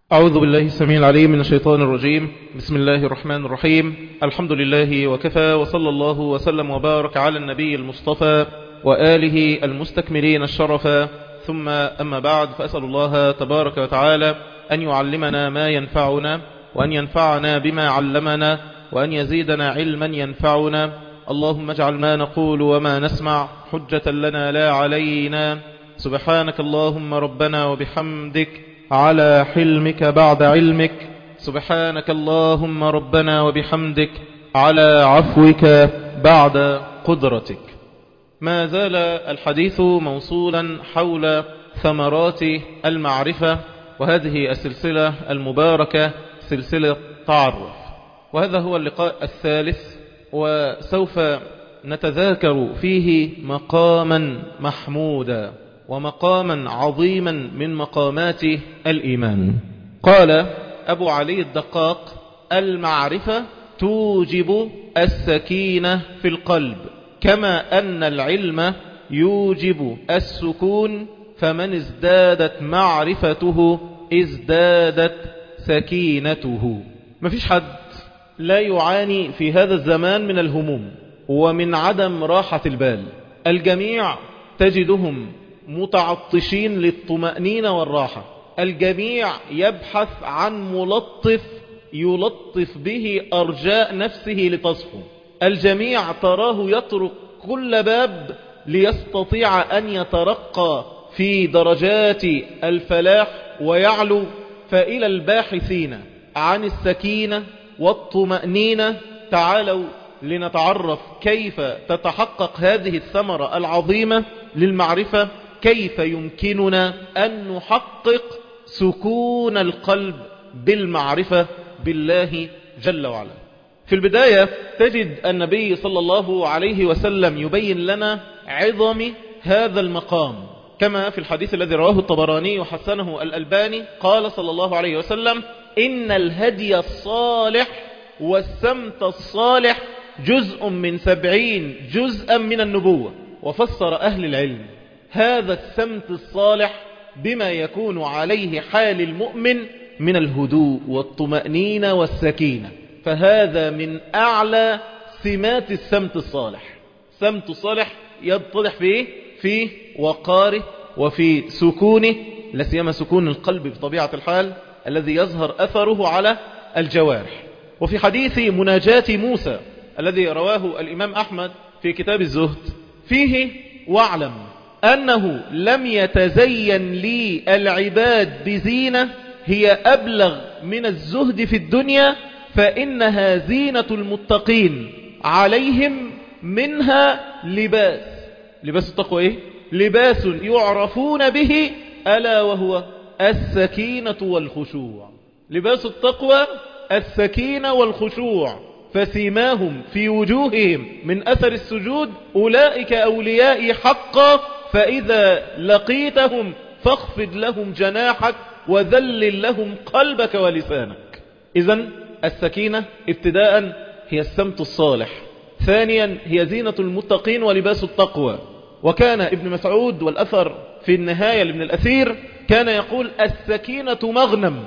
أعوذ بالله السميع العليم من الشيطان الرجيم بسم الله الرحمن الرحيم الحمد لله وكفى وصلى الله وسلم وبارك على النبي المصطفى وآله المستكملين الشرفا ثم أما بعد فأسأل الله تبارك وتعالى أن يعلمنا ما ينفعنا وأن ينفعنا بما علمنا وأن يزيدنا علما ينفعنا اللهم اجعل ما نقول وما نسمع حجة لنا لا علينا سبحانك اللهم ربنا وبحمدك على حلمك بعد علمك سبحانك اللهم ربنا وبحمدك على عفوك بعد قدرتك ما زال الحديث موصولا حول ثمرات المعرفة وهذه السلسلة المباركة سلسلة تعرف وهذا هو اللقاء الثالث وسوف نتذاكر فيه مقاما محمودا ومقاما عظيما من مقامات الإيمان قال أبو علي الدقاق المعرفة توجب السكينة في القلب كما أن العلم يوجب السكون فمن ازدادت معرفته ازدادت سكينته مفيش حد لا يعاني في هذا الزمان من الهموم ومن عدم راحة البال الجميع تجدهم متعطشين للطمأنينة والراحة الجميع يبحث عن ملطف يلطف به أرجاء نفسه لتصفو الجميع تراه يطرق كل باب ليستطيع أن يترقى في درجات الفلاح ويعلو فإلى الباحثين عن السكينة والطمأنينة تعالوا لنتعرف كيف تتحقق هذه الثمرة العظيمة للمعرفة كيف يمكننا أن نحقق سكون القلب بالمعرفة بالله جل وعلا في البداية تجد النبي صلى الله عليه وسلم يبين لنا عظم هذا المقام كما في الحديث الذي رواه الطبراني وحسنه الألباني قال صلى الله عليه وسلم إن الهدي الصالح والسمت الصالح جزء من سبعين جزءا من النبوة وفسر أهل العلم هذا السمت الصالح بما يكون عليه حال المؤمن من الهدوء والطمأنينة والسكينة فهذا من أعلى سمات السمت الصالح سمت الصالح يتضح في إيه؟ في وقاره وفي سكونه لسيما سكون القلب بطبيعة الحال الذي يظهر أثره على الجوارح وفي حديث مناجاة موسى الذي رواه الإمام أحمد في كتاب الزهد فيه واعلم أنه لم يتزين لي العباد بزينة هي أبلغ من الزهد في الدنيا فإنها زينة المتقين عليهم منها لباس لباس التقوى إيه؟ لباس يعرفون به ألا وهو السكينة والخشوع لباس التقوى السكينة والخشوع فسيماهم في وجوههم من أثر السجود أولئك أوليائي حقا فإذا لقيتهم فاخفض لهم جناحك وذلل لهم قلبك ولسانك إذا السكينة ابتداء هي السمت الصالح ثانيا هي زينة المتقين ولباس التقوى وكان ابن مسعود والأثر في النهاية لابن الأثير كان يقول السكينة مغنم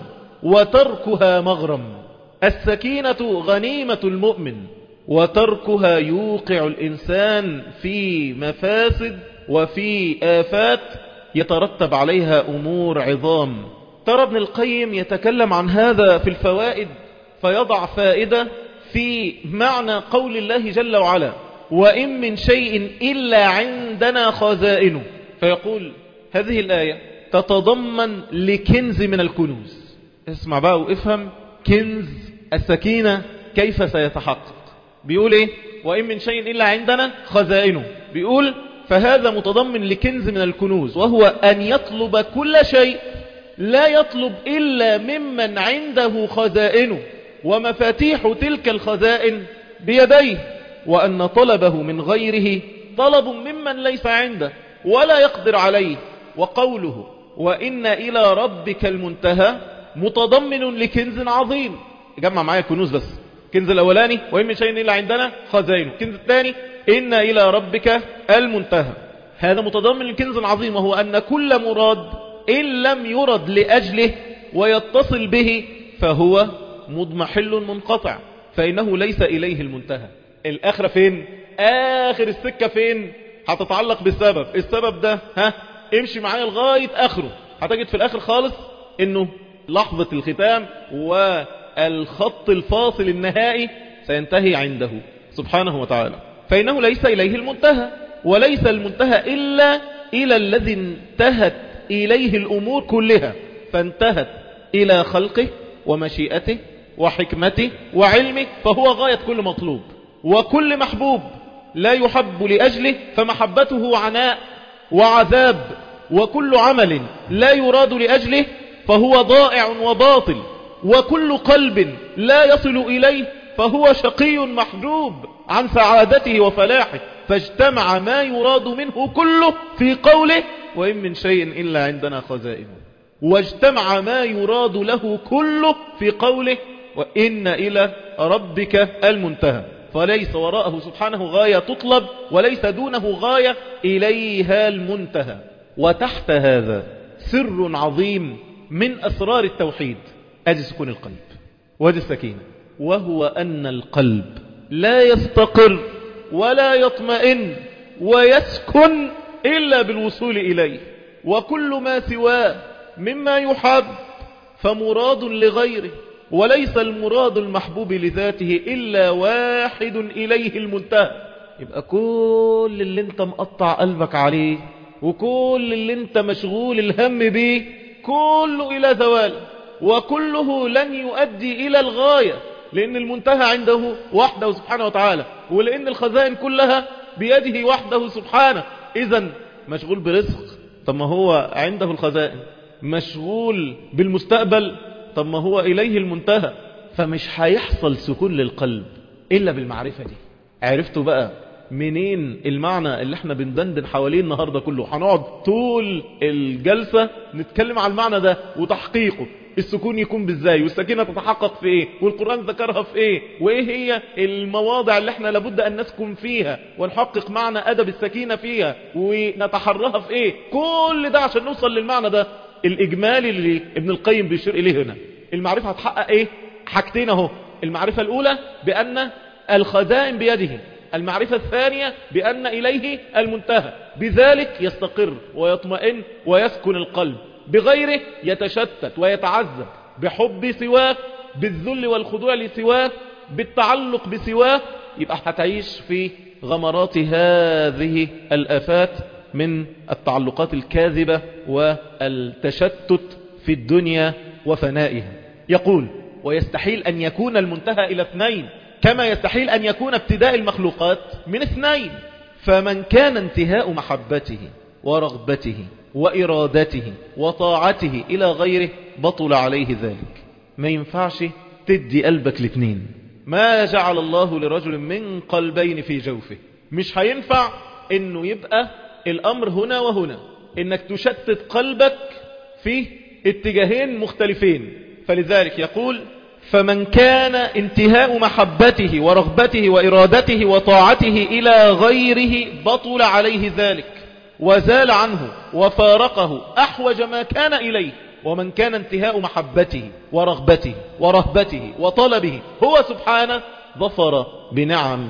وتركها مغرم السكينة غنيمة المؤمن وتركها يوقع الإنسان في مفاسد وفي آفات يترتب عليها أمور عظام ترى ابن القيم يتكلم عن هذا في الفوائد فيضع فائدة في معنى قول الله جل وعلا وإن من شيء إلا عندنا خزائنه فيقول هذه الآية تتضمن لكنز من الكنوز اسمع بقى وافهم كنز السكينة كيف سيتحقق بيقول ايه وإن من شيء إلا عندنا خزائنه بيقول فهذا متضمن لكنز من الكنوز وهو أن يطلب كل شيء لا يطلب إلا ممن عنده خزائنه ومفاتيح تلك الخزائن بيديه وأن طلبه من غيره طلب ممن ليس عنده ولا يقدر عليه وقوله وإن إلى ربك المنتهى متضمن لكنز عظيم جمع معايا كنوز بس كنز الأولاني وإن من شيء إلا عندنا خزائنه الكنز الثاني إن إلى ربك المنتهى هذا متضمن الكنز العظيم وهو أن كل مراد إن لم يرد لأجله ويتصل به فهو مضمحل منقطع فإنه ليس إليه المنتهى الآخرة فين آخر السكة فين هتتعلق بالسبب السبب ده ها امشي معايا لغاية آخره هتجد في الآخر خالص انه لحظة الختام والخط الفاصل النهائي سينتهي عنده سبحانه وتعالى فإنه ليس إليه المنتهى وليس المنتهى إلا إلى الذي انتهت إليه الأمور كلها فانتهت إلى خلقه ومشيئته وحكمته وعلمه فهو غاية كل مطلوب وكل محبوب لا يحب لأجله فمحبته عناء وعذاب وكل عمل لا يراد لأجله فهو ضائع وباطل وكل قلب لا يصل إليه فهو شقي محجوب عن سعادته وفلاحه فاجتمع ما يراد منه كله في قوله وإن من شيء إلا عندنا خزائنه واجتمع ما يراد له كله في قوله وإن إلى ربك المنتهى فليس وراءه سبحانه غاية تطلب وليس دونه غاية إليها المنتهى وتحت هذا سر عظيم من أسرار التوحيد أدي سكون القلب وادي السكينة وهو أن القلب لا يستقر ولا يطمئن ويسكن إلا بالوصول إليه وكل ما سواه مما يحب فمراد لغيره وليس المراد المحبوب لذاته إلا واحد إليه المنتهى يبقى كل اللي انت مقطع قلبك عليه وكل اللي انت مشغول الهم به كله إلى زوال وكله لن يؤدي إلى الغاية لأن المنتهى عنده وحده سبحانه وتعالى ولأن الخزائن كلها بيده وحده سبحانه إذا مشغول برزق طب ما هو عنده الخزائن مشغول بالمستقبل طب ما هو إليه المنتهى فمش هيحصل سكون للقلب إلا بالمعرفة دي عرفتوا بقى منين المعنى اللي احنا بندندن حواليه النهاردة كله هنقعد طول الجلسة نتكلم على المعنى ده وتحقيقه السكون يكون بالزاي والسكينة تتحقق في ايه والقرآن ذكرها في ايه وايه هي المواضع اللي احنا لابد ان نسكن فيها ونحقق معنى ادب السكينة فيها ونتحرها في ايه كل ده عشان نوصل للمعنى ده الاجمالي اللي ابن القيم بيشير اليه هنا المعرفة هتحقق ايه حاجتين اهو المعرفة الاولى بان الخزائن بيده المعرفة الثانية بأن إليه المنتهى بذلك يستقر ويطمئن ويسكن القلب بغيره يتشتت ويتعذب بحب سواه بالذل والخضوع لسواه بالتعلق بسواه يبقى هتعيش في غمرات هذه الآفات من التعلقات الكاذبة والتشتت في الدنيا وفنائها يقول ويستحيل أن يكون المنتهى إلى اثنين كما يستحيل أن يكون ابتداء المخلوقات من اثنين فمن كان انتهاء محبته ورغبته وإرادته وطاعته إلى غيره بطل عليه ذلك ما ينفعش تدي قلبك لاثنين ما جعل الله لرجل من قلبين في جوفه مش هينفع انه يبقى الامر هنا وهنا انك تشتت قلبك في اتجاهين مختلفين فلذلك يقول فمن كان انتهاء محبته ورغبته وإرادته وطاعته إلى غيره بطل عليه ذلك وزال عنه وفارقه أحوج ما كان إليه ومن كان انتهاء محبته ورغبته ورهبته وطلبه هو سبحانه ظفر بنعم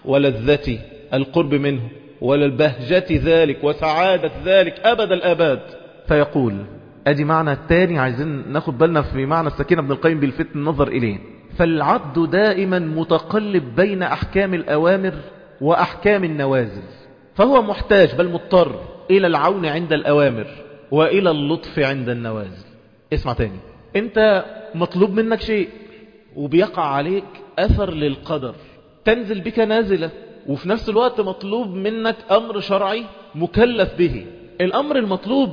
ولذة القرب منه وللبهجة ذلك وسعادة ذلك أبد الأباد فيقول ادي معنى الثاني عايزين ناخد بالنا في معنى السكينة ابن القيم بالفت النظر إليه فالعبد دائما متقلب بين أحكام الأوامر وأحكام النوازل فهو محتاج بل مضطر إلى العون عند الأوامر وإلى اللطف عند النوازل اسمع تاني انت مطلوب منك شيء وبيقع عليك أثر للقدر تنزل بك نازلة وفي نفس الوقت مطلوب منك أمر شرعي مكلف به الأمر المطلوب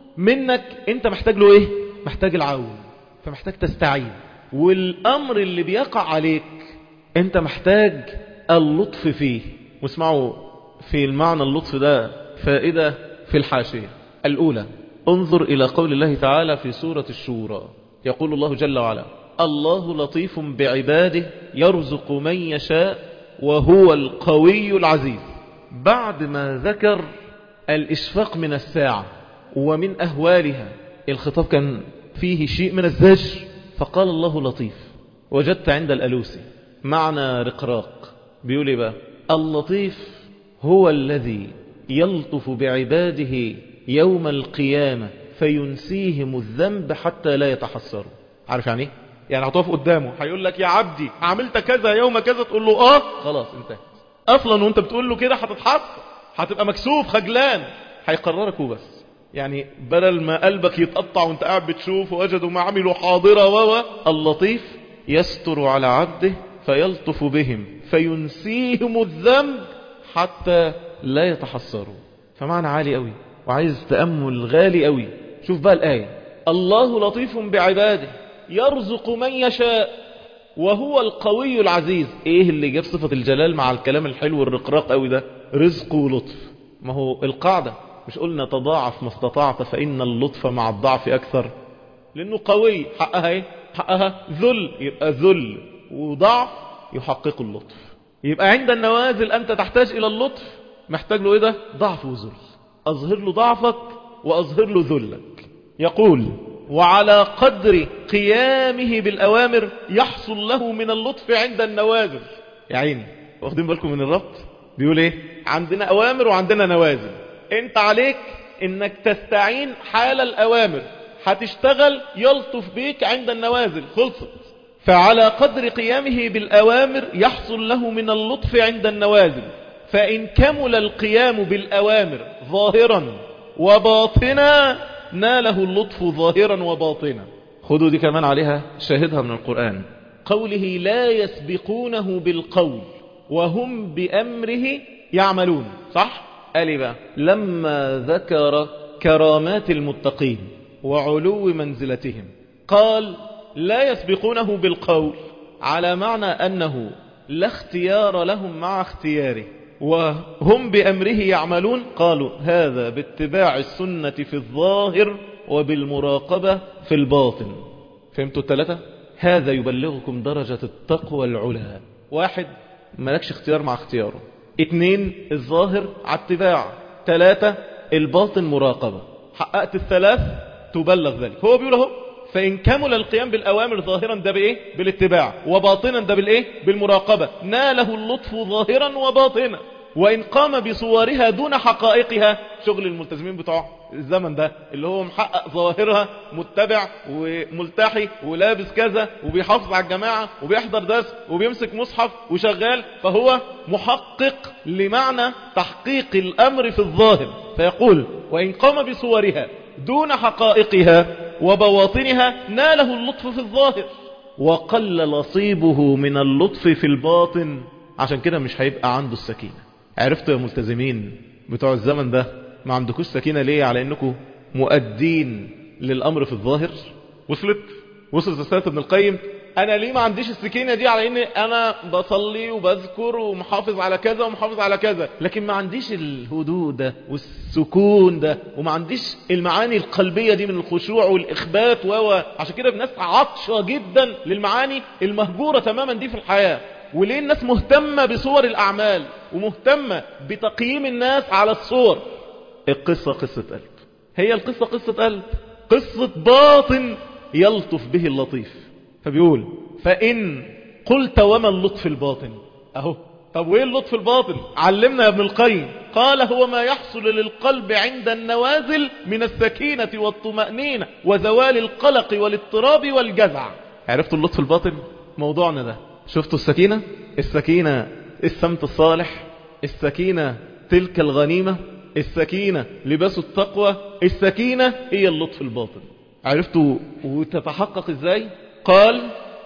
منك انت محتاج له ايه محتاج العون فمحتاج تستعين والامر اللي بيقع عليك انت محتاج اللطف فيه واسمعوا في المعنى اللطف ده فائدة في الحاشية الاولى انظر الى قول الله تعالى في سورة الشورى يقول الله جل وعلا الله لطيف بعباده يرزق من يشاء وهو القوي العزيز بعد ما ذكر الاشفاق من الساعة ومن أهوالها الخطاب كان فيه شيء من الزجر فقال الله لطيف وجدت عند الألوسي معنى رقراق بيقول إيه بقى اللطيف هو الذي يلطف بعباده يوم القيامة فينسيهم الذنب حتى لا يتحسروا عارف يعني ايه يعني هتقف قدامه هيقول لك يا عبدي عملت كذا يوم كذا تقول له اه خلاص انتهت اصلا وانت بتقول له كده هتتحسر هتبقى مكسوف خجلان هيقررك وبس يعني بدل ما قلبك يتقطع وانت قاعد بتشوف وجدوا ما عملوا حاضرة و اللطيف يستر على عبده فيلطف بهم فينسيهم الذنب حتى لا يتحسروا فمعنى عالي قوي وعايز تأمل غالي قوي شوف بقى الآية الله لطيف بعباده يرزق من يشاء وهو القوي العزيز ايه اللي جاب صفة الجلال مع الكلام الحلو الرقراق قوي ده رزق ولطف ما هو القاعدة مش قلنا تضاعف ما استطعت فإن اللطف مع الضعف أكثر لأنه قوي حقها ايه حقها ذل يبقى ذل وضعف يحقق اللطف يبقى عند النوازل أنت تحتاج إلى اللطف محتاج له إيه ده ضعف وذل أظهر له ضعفك وأظهر له ذلك يقول وعلى قدر قيامه بالأوامر يحصل له من اللطف عند النوازل يا عيني واخدين بالكم من الربط بيقول ايه عندنا أوامر وعندنا نوازل انت عليك انك تستعين حال الأوامر هتشتغل يلطف بيك عند النوازل خلصت فعلى قدر قيامه بالأوامر يحصل له من اللطف عند النوازل فإن كمل القيام بالأوامر ظاهرا وباطنا ناله اللطف ظاهرا وباطنا خذوا دي كمان عليها شاهدها من القرآن قوله لا يسبقونه بالقول وهم بأمره يعملون صح؟ قال بقى لما ذكر كرامات المتقين وعلو منزلتهم قال لا يسبقونه بالقول على معنى أنه لا اختيار لهم مع اختياره وهم بأمره يعملون قالوا هذا باتباع السنة في الظاهر وبالمراقبة في الباطن فهمتوا الثلاثة؟ هذا يبلغكم درجة التقوى العلا واحد ملكش اختيار مع اختياره اثنين الظاهر على اتباع ثلاثة الباطن مراقبة حققت الثلاث تبلغ ذلك هو بيقول اهو فإن كمل القيام بالأوامر ظاهرا ده بإيه بالاتباع وباطنا ده بالإيه بالمراقبة ناله اللطف ظاهرا وباطنا وإن قام بصورها دون حقائقها شغل الملتزمين بتوع الزمن ده اللي هو محقق ظواهرها متبع وملتحي ولابس كذا وبيحافظ على الجماعة وبيحضر درس وبيمسك مصحف وشغال فهو محقق لمعنى تحقيق الأمر في الظاهر فيقول وإن قام بصورها دون حقائقها وبواطنها ناله اللطف في الظاهر وقل نصيبه من اللطف في الباطن عشان كده مش هيبقى عنده السكينة عرفتوا يا ملتزمين بتوع الزمن ده ما عندكوش سكينة ليه على انكم مؤدين للأمر في الظاهر وصلت وصلت رسالة ابن القيم انا ليه ما عنديش السكينة دي على ان انا بصلي وبذكر ومحافظ على كذا ومحافظ على كذا لكن ما عنديش الهدوء ده والسكون ده وما عنديش المعاني القلبية دي من الخشوع والإخبات و عشان كده الناس عطشة جدا للمعاني المهجورة تماما دي في الحياة وليه الناس مهتمة بصور الأعمال ومهتمة بتقييم الناس على الصور القصة قصة قلب هي القصة قصة قلب قصة باطن يلطف به اللطيف فبيقول فإن قلت وما اللطف الباطن أهو طب وإيه اللطف الباطن علمنا يا ابن القيم قال هو ما يحصل للقلب عند النوازل من السكينة والطمأنينة وزوال القلق والاضطراب والجزع عرفتوا اللطف الباطن موضوعنا ده شفتوا السكينة السكينة السمت الصالح السكينة تلك الغنيمة السكينة لباس التقوى السكينة هي اللطف الباطن عرفتوا وتتحقق ازاي قال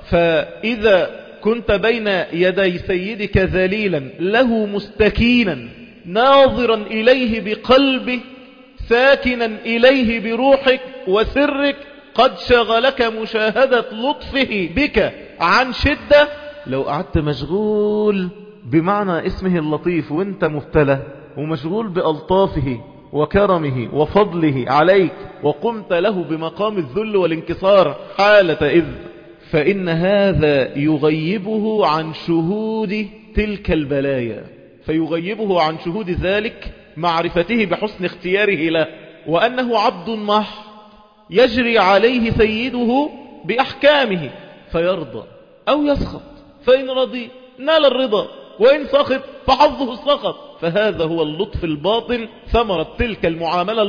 فإذا كنت بين يدي سيدك ذليلا له مستكينا ناظرا إليه بقلبه ساكنا إليه بروحك وسرك قد شغلك مشاهدة لطفه بك عن شدة لو قعدت مشغول بمعنى اسمه اللطيف وانت مبتلى ومشغول بألطافه وكرمه وفضله عليك وقمت له بمقام الذل والانكسار حالة إذ فإن هذا يغيبه عن شهود تلك البلايا فيغيبه عن شهود ذلك معرفته بحسن اختياره له وأنه عبد محض يجري عليه سيده بأحكامه فيرضى أو يسخط فإن رضي نال الرضا وإن سخط فحظه السخط فهذا هو اللطف الباطن ثمرة تلك المعاملة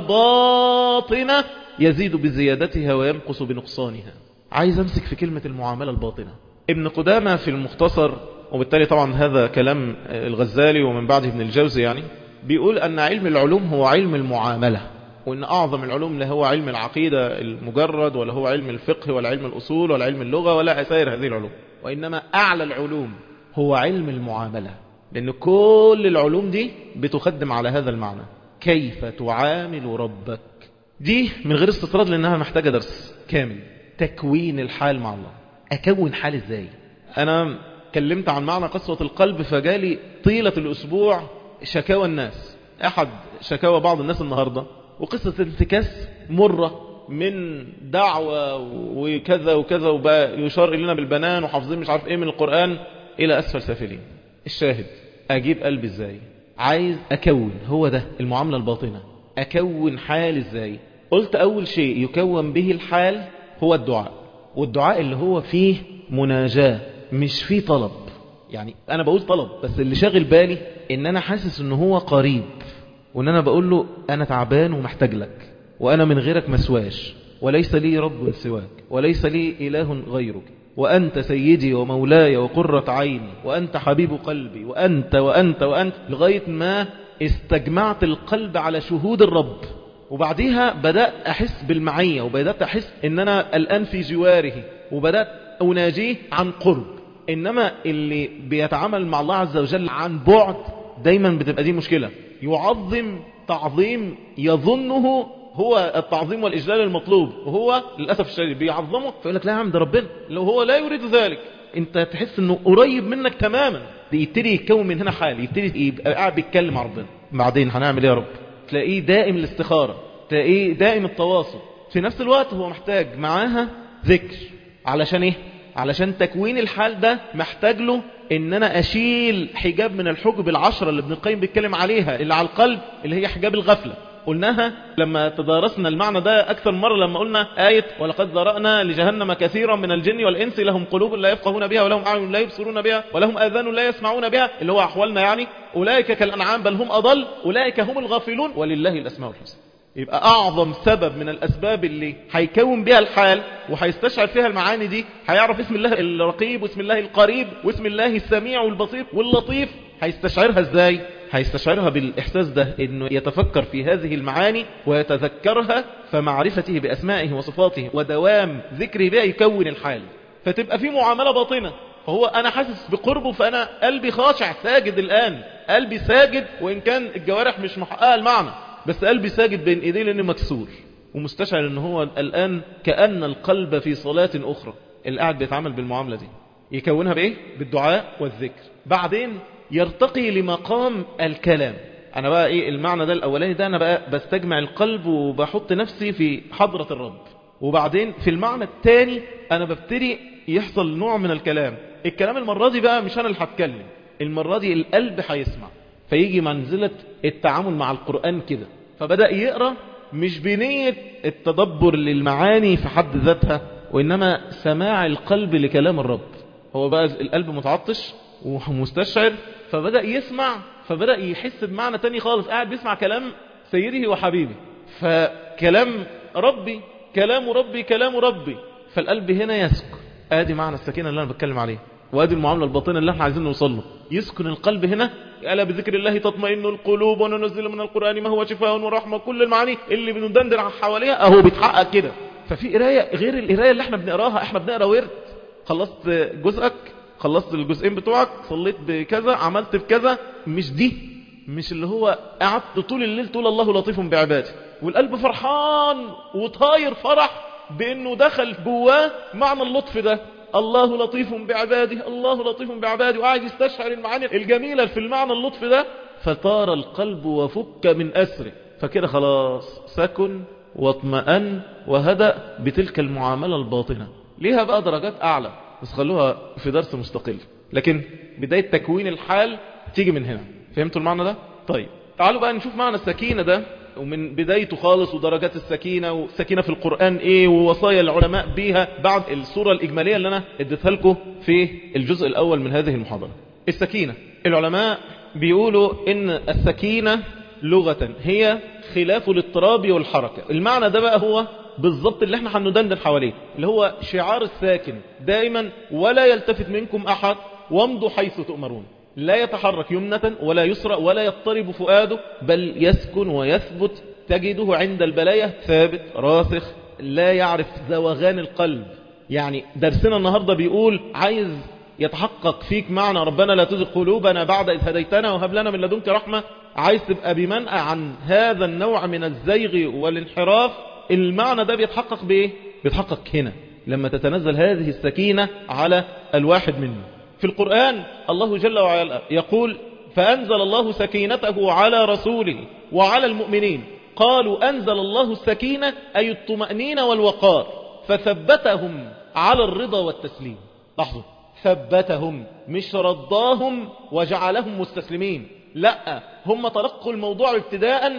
الباطنة يزيد بزيادتها وينقص بنقصانها عايز أمسك في كلمة المعاملة الباطنة ابن قدامة في المختصر وبالتالي طبعا هذا كلام الغزالي ومن بعده ابن الجوزي يعني بيقول أن علم العلوم هو علم المعاملة وأن أعظم العلوم لا هو علم العقيدة المجرد ولا هو علم الفقه ولا علم الأصول ولا علم اللغة ولا سائر هذه العلوم وإنما أعلى العلوم هو علم المعاملة لأن كل العلوم دي بتخدم على هذا المعنى كيف تعامل ربك دي من غير استطراد لأنها محتاجة درس كامل تكوين الحال مع الله أكون حال إزاي أنا كلمت عن معنى قسوة القلب فجالي طيلة الأسبوع شكاوى الناس أحد شكاوى بعض الناس النهاردة وقصة انتكاس مرة من دعوة وكذا وكذا وبقى يشار إلينا بالبنان وحافظين مش عارف إيه من القرآن إلى أسفل سافلين الشاهد أجيب قلبي إزاي عايز أكون هو ده المعاملة الباطنة أكون حال إزاي قلت أول شيء يكون به الحال هو الدعاء والدعاء اللي هو فيه مناجاة مش فيه طلب يعني أنا بقول طلب بس اللي شاغل بالي إن أنا حاسس إن هو قريب وإن أنا بقول له أنا تعبان ومحتاج لك وأنا من غيرك مسواش وليس لي رب سواك وليس لي إله غيرك وأنت سيدي ومولاي وقرة عيني وأنت حبيب قلبي وأنت وأنت وأنت لغاية ما استجمعت القلب على شهود الرب وبعديها بدأت أحس بالمعية وبدأت أحس أن أنا الآن في جواره وبدأت أناجيه عن قرب إنما اللي بيتعامل مع الله عز وجل عن بعد دايما بتبقى دي مشكلة يعظم تعظيم يظنه هو التعظيم والإجلال المطلوب وهو للأسف الشديد بيعظمه فيقول لك لا يا عم ده ربنا لو هو لا يريد ذلك انت تحس انه قريب منك تماما يبتدي يتكون من هنا حال يبتدي يبقى قاعد بيتكلم مع ربنا بعدين هنعمل ايه يا رب تلاقيه دائم الاستخارة تلاقيه دائم التواصل في نفس الوقت هو محتاج معاها ذكر علشان ايه علشان تكوين الحال ده محتاج له ان انا اشيل حجاب من الحجب العشرة اللي ابن القيم بيتكلم عليها اللي على القلب اللي هي حجاب الغفلة قلناها لما تدارسنا المعنى ده أكثر مرة لما قلنا آية ولقد ذرأنا لجهنم كثيرا من الجن والإنس لهم قلوب لا يفقهون بها ولهم أعين لا يبصرون بها ولهم آذان لا يسمعون بها اللي هو أحوالنا يعني أولئك كالأنعام بل هم أضل أولئك هم الغافلون ولله الأسماء الحسنى يبقى أعظم سبب من الأسباب اللي هيكون بها الحال وهيستشعر فيها المعاني دي هيعرف اسم الله الرقيب واسم الله القريب واسم الله السميع والبصير واللطيف هيستشعرها ازاي هيستشعرها بالإحساس ده انه يتفكر في هذه المعاني ويتذكرها فمعرفته بأسمائه وصفاته ودوام ذكره بها يكون الحال فتبقى في معاملة باطنة فهو أنا حاسس بقربه فأنا قلبي خاشع ساجد الآن قلبي ساجد وإن كان الجوارح مش محققة المعنى بس قلبي ساجد بين إيديه لأنه مكسور ومستشعر أنه هو الآن كأن القلب في صلاة أخرى اللي قاعد بيتعامل بالمعاملة دي يكونها بإيه؟ بالدعاء والذكر بعدين يرتقي لمقام الكلام أنا بقى إيه المعنى ده الأولاني ده أنا بقى بستجمع القلب وبحط نفسي في حضرة الرب وبعدين في المعنى الثاني أنا ببتدي يحصل نوع من الكلام الكلام المرة دي بقى مش أنا اللي هتكلم المرة دي القلب هيسمع فيجي منزلة التعامل مع القرآن كده فبدأ يقرأ مش بنية التدبر للمعاني في حد ذاتها وإنما سماع القلب لكلام الرب هو بقى القلب متعطش ومستشعر فبدأ يسمع فبدأ يحس بمعنى تاني خالص قاعد بيسمع كلام سيده وحبيبي فكلام ربي كلام ربي كلام ربي فالقلب هنا يسكن ادي معنى السكينة اللي انا بتكلم عليه وادي المعاملة الباطنة اللي احنا عايزين نوصل له يسكن القلب هنا ألا بذكر الله تطمئن القلوب وننزل من القرآن ما هو شفاء ورحمة كل المعاني اللي بندندن حواليها اهو بيتحقق كده ففي قراية غير القراية اللي احنا بنقراها احنا بنقرا ورد خلصت جزءك خلصت الجزئين بتوعك صليت بكذا عملت بكذا مش دي مش اللي هو قعدت طول الليل طول الله لطيف بعباده والقلب فرحان وطاير فرح بانه دخل جواه معنى اللطف ده الله لطيف بعباده الله لطيف بعباده وقاعد يستشعر المعاني الجميلة في المعنى اللطف ده فطار القلب وفك من أسره فكده خلاص سكن واطمأن وهدأ بتلك المعاملة الباطنة ليها بقى درجات أعلى بس خلوها في درس مستقل لكن بداية تكوين الحال تيجي من هنا فهمتوا المعنى ده؟ طيب تعالوا بقى نشوف معنى السكينة ده ومن بدايته خالص ودرجات السكينة والسكينة في القرآن ايه ووصايا العلماء بيها بعد الصورة الإجمالية اللي أنا اديتها لكم في الجزء الأول من هذه المحاضرة السكينة العلماء بيقولوا ان السكينة لغة هي خلاف الاضطراب والحركة المعنى ده بقى هو بالضبط اللي احنا هندندن حواليه اللي هو شعار الساكن دائما ولا يلتفت منكم أحد وامضوا حيث تؤمرون لا يتحرك يمنة ولا يسرى ولا يضطرب فؤاده بل يسكن ويثبت تجده عند البلايا ثابت راسخ لا يعرف زوغان القلب يعني درسنا النهاردة بيقول عايز يتحقق فيك معنى ربنا لا تزغ قلوبنا بعد إذ هديتنا وهب لنا من لدنك رحمة عايز تبقى بمنأى عن هذا النوع من الزيغ والانحراف المعنى ده بيتحقق بإيه؟ بيتحقق هنا لما تتنزل هذه السكينة على الواحد منا في القرآن الله جل وعلا يقول فأنزل الله سكينته على رسوله وعلى المؤمنين قالوا أنزل الله السكينة أي الطمأنين والوقار فثبتهم على الرضا والتسليم لاحظوا ثبتهم مش رضاهم وجعلهم مستسلمين لا هم تلقوا الموضوع ابتداء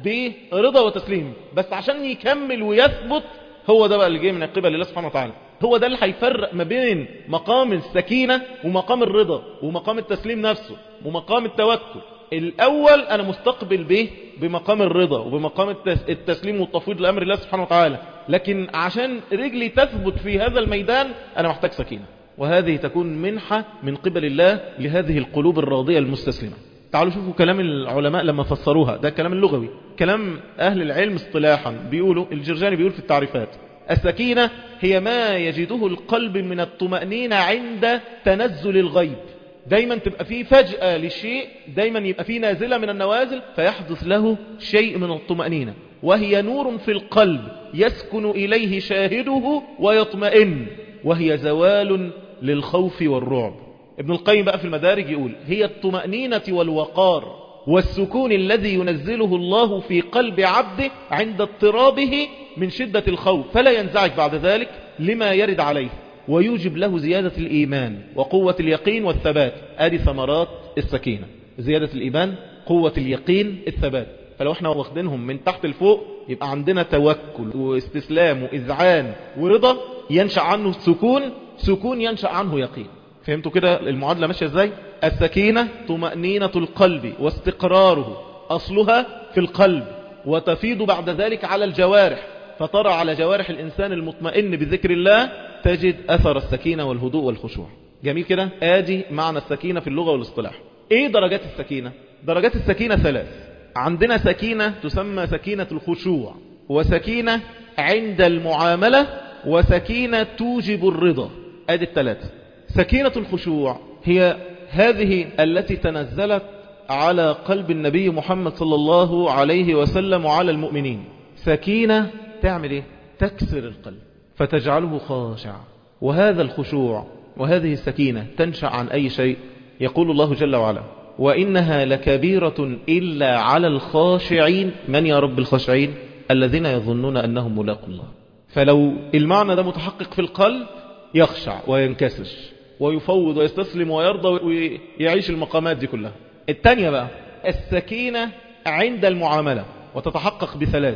برضا وتسليم بس عشان يكمل ويثبت هو ده بقى اللي جاي من قبل الله سبحانه وتعالى هو ده اللي هيفرق ما بين مقام السكينة ومقام الرضا ومقام التسليم نفسه ومقام التوكل الأول أنا مستقبل به بمقام الرضا وبمقام التسليم والتفويض لأمر الله سبحانه وتعالى لكن عشان رجلي تثبت في هذا الميدان أنا محتاج سكينة وهذه تكون منحة من قبل الله لهذه القلوب الراضية المستسلمة تعالوا شوفوا كلام العلماء لما فسروها ده كلام اللغوي كلام أهل العلم اصطلاحا بيقولوا الجرجاني بيقول في التعريفات السكينة هي ما يجده القلب من الطمأنينة عند تنزل الغيب دايما تبقى فيه فجأة للشيء دايما يبقى فيه نازلة من النوازل فيحدث له شيء من الطمأنينة وهي نور في القلب يسكن إليه شاهده ويطمئن وهي زوال للخوف والرعب ابن القيم بقى في المدارج يقول هي الطمأنينة والوقار والسكون الذي ينزله الله في قلب عبده عند اضطرابه من شدة الخوف فلا ينزعج بعد ذلك لما يرد عليه ويوجب له زيادة الإيمان وقوة اليقين والثبات آدي ثمرات السكينة زيادة الإيمان قوة اليقين الثبات فلو احنا واخدينهم من تحت لفوق يبقى عندنا توكل واستسلام وإذعان ورضا ينشأ عنه سكون سكون ينشأ عنه يقين فهمتوا كده المعادلة ماشية ازاي السكينة طمأنينة القلب واستقراره أصلها في القلب وتفيض بعد ذلك على الجوارح فترى على جوارح الإنسان المطمئن بذكر الله تجد أثر السكينة والهدوء والخشوع جميل كده آدي معنى السكينة في اللغة والاصطلاح ايه درجات السكينة درجات السكينة ثلاث عندنا سكينة تسمى سكينة الخشوع وسكينة عند المعاملة وسكينة توجب الرضا ادي الثلاثة سكينة الخشوع هي هذه التي تنزلت على قلب النبي محمد صلى الله عليه وسلم وعلى المؤمنين سكينة تعمل ايه تكسر القلب فتجعله خاشع وهذا الخشوع وهذه السكينة تنشأ عن أي شيء يقول الله جل وعلا وإنها لكبيرة إلا على الخاشعين من يا رب الخاشعين الذين يظنون أنهم ملاقوا الله فلو المعنى ده متحقق في القلب يخشع وينكسر ويفوض ويستسلم ويرضى ويعيش المقامات دي كلها التانية بقى السكينة عند المعاملة وتتحقق بثلاث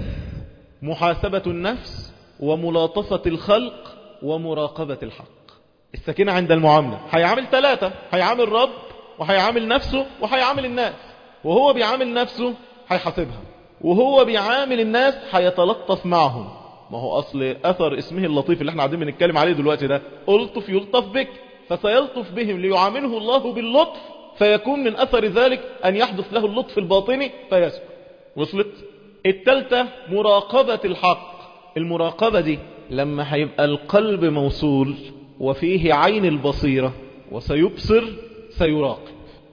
محاسبة النفس وملاطفة الخلق ومراقبة الحق السكينة عند المعاملة هيعامل ثلاثة هيعامل رب وهيعامل نفسه وهيعامل الناس وهو بيعامل نفسه هيحاسبها وهو بيعامل الناس هيتلطف معهم ما هو أصل أثر اسمه اللطيف اللي احنا قاعدين بنتكلم عليه دلوقتي ده ألطف يلطف بك فسيلطف بهم ليعامله الله باللطف فيكون من أثر ذلك أن يحدث له اللطف الباطني فيسكت وصلت التالتة مراقبة الحق المراقبة دي لما هيبقى القلب موصول وفيه عين البصيرة وسيبصر سيراقب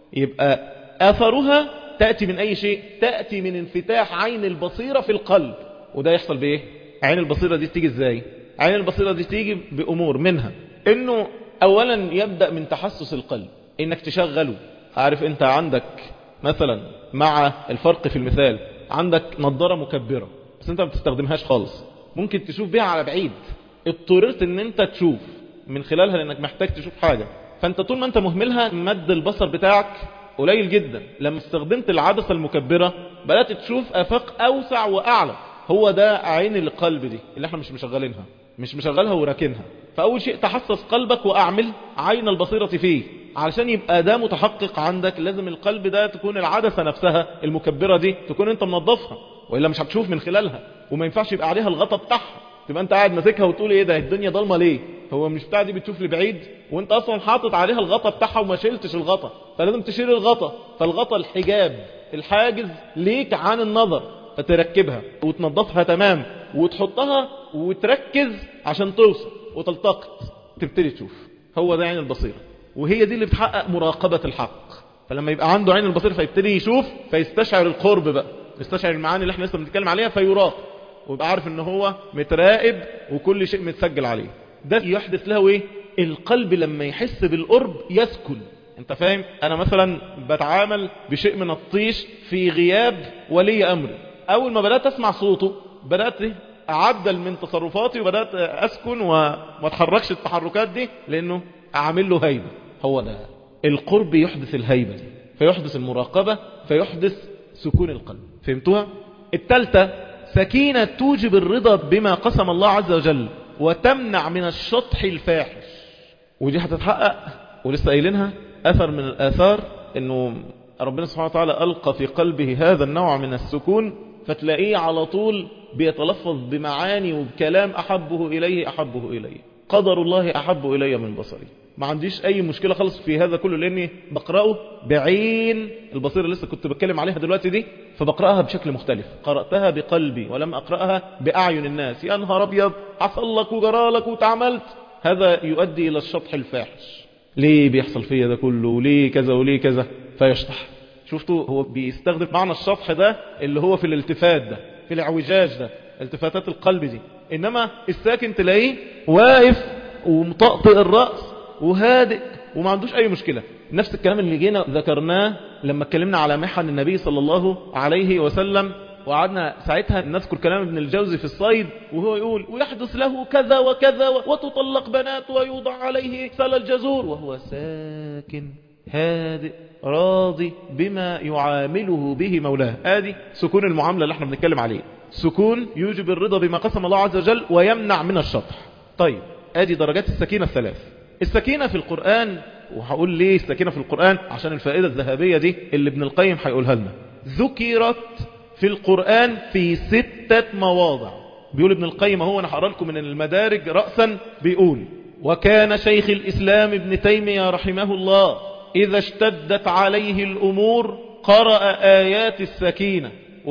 يبقى أثرها تأتي من أي شيء تأتي من انفتاح عين البصيرة في القلب وده يحصل بإيه عين البصيرة دي تيجي إزاي عين البصيرة دي تيجي بأمور منها إنه أولا يبدأ من تحسس القلب إنك تشغله عارف أنت عندك مثلا مع الفرق في المثال عندك نظارة مكبرة بس أنت ما بتستخدمهاش خالص ممكن تشوف بيها على بعيد اضطررت ان انت تشوف من خلالها لانك محتاج تشوف حاجة فانت طول ما انت مهملها مد البصر بتاعك قليل جدا لما استخدمت العدسة المكبرة بدأت تشوف افاق اوسع واعلى هو ده عين القلب دي اللي احنا مش مشغلينها مش مشغلها وراكنها فاول شيء تحسس قلبك واعمل عين البصيرة فيه علشان يبقى ده متحقق عندك لازم القلب ده تكون العدسة نفسها المكبرة دي تكون انت منظفها وإلا مش هتشوف من خلالها وما ينفعش يبقى عليها الغطا بتاعها تبقى انت قاعد ماسكها وتقول ايه ده الدنيا ضلمه ليه هو مش بتاع دي بتشوف لبعيد وانت اصلا حاطط عليها الغطا بتاعها وما شلتش الغطا فلازم تشيل الغطا فالغطا الحجاب الحاجز ليك عن النظر فتركبها وتنظفها تمام وتحطها وتركز عشان توصل وتلتقط تبتدي تشوف هو ده عين البصيره وهي دي اللي بتحقق مراقبه الحق فلما يبقى عنده عين البصيره فيبتدي يشوف فيستشعر القرب بقى يستشعر المعاني اللي احنا لسه بنتكلم عليها فيراقب ويبقى عارف ان هو متراقب وكل شيء متسجل عليه ده يحدث له ايه القلب لما يحس بالقرب يسكن انت فاهم انا مثلا بتعامل بشيء من الطيش في غياب ولي امري اول ما بدات اسمع صوته بدات اعدل من تصرفاتي وبدات اسكن وما اتحركش التحركات دي لانه اعمل له هيبه هو ده القرب يحدث الهيبه دي فيحدث المراقبه فيحدث سكون القلب فهمتوها الثالثه سكينة توجب الرضا بما قسم الله عز وجل وتمنع من الشطح الفاحش ودي هتتحقق ولسه قايلينها أثر من الآثار أنه ربنا سبحانه وتعالى ألقى في قلبه هذا النوع من السكون فتلاقيه على طول بيتلفظ بمعاني وبكلام أحبه إليه أحبه إليه قدر الله أحب إلي من بصري ما عنديش أي مشكلة خالص في هذا كله لأني بقرأه بعين البصيرة لسه كنت بتكلم عليها دلوقتي دي فبقرأها بشكل مختلف قرأتها بقلبي ولم أقرأها بأعين الناس يا نهار أبيض حصل لك وجرالك وتعملت هذا يؤدي إلى الشطح الفاحش ليه بيحصل فيا ده كله وليه كذا وليه كذا فيشطح شفتوا هو بيستخدم معنى الشطح ده اللي هو في الالتفات ده في الاعوجاج ده التفاتات القلب دي إنما الساكن تلاقيه واقف ومطقطق الرأس وهادئ وما عندوش أي مشكلة نفس الكلام اللي جينا ذكرناه لما اتكلمنا على محن النبي صلى الله عليه وسلم وقعدنا ساعتها نذكر كلام ابن الجوزي في الصيد وهو يقول ويحدث له كذا وكذا وتطلق بنات ويوضع عليه سل الجزور وهو ساكن هادئ راضي بما يعامله به مولاه ادي سكون المعاملة اللي احنا بنتكلم عليه سكون يوجب الرضا بما قسم الله عز وجل ويمنع من الشطح طيب ادي درجات السكينة الثلاث السكينة في القرآن وهقول ليه السكينة في القرآن عشان الفائدة الذهبية دي اللي ابن القيم هيقولها لنا ذكرت في القرآن في ستة مواضع بيقول ابن القيم هو انا هقرا لكم من المدارج رأسا بيقول وكان شيخ الإسلام ابن تيمية رحمه الله إذا اشتدت عليه الأمور قرأ آيات السكينة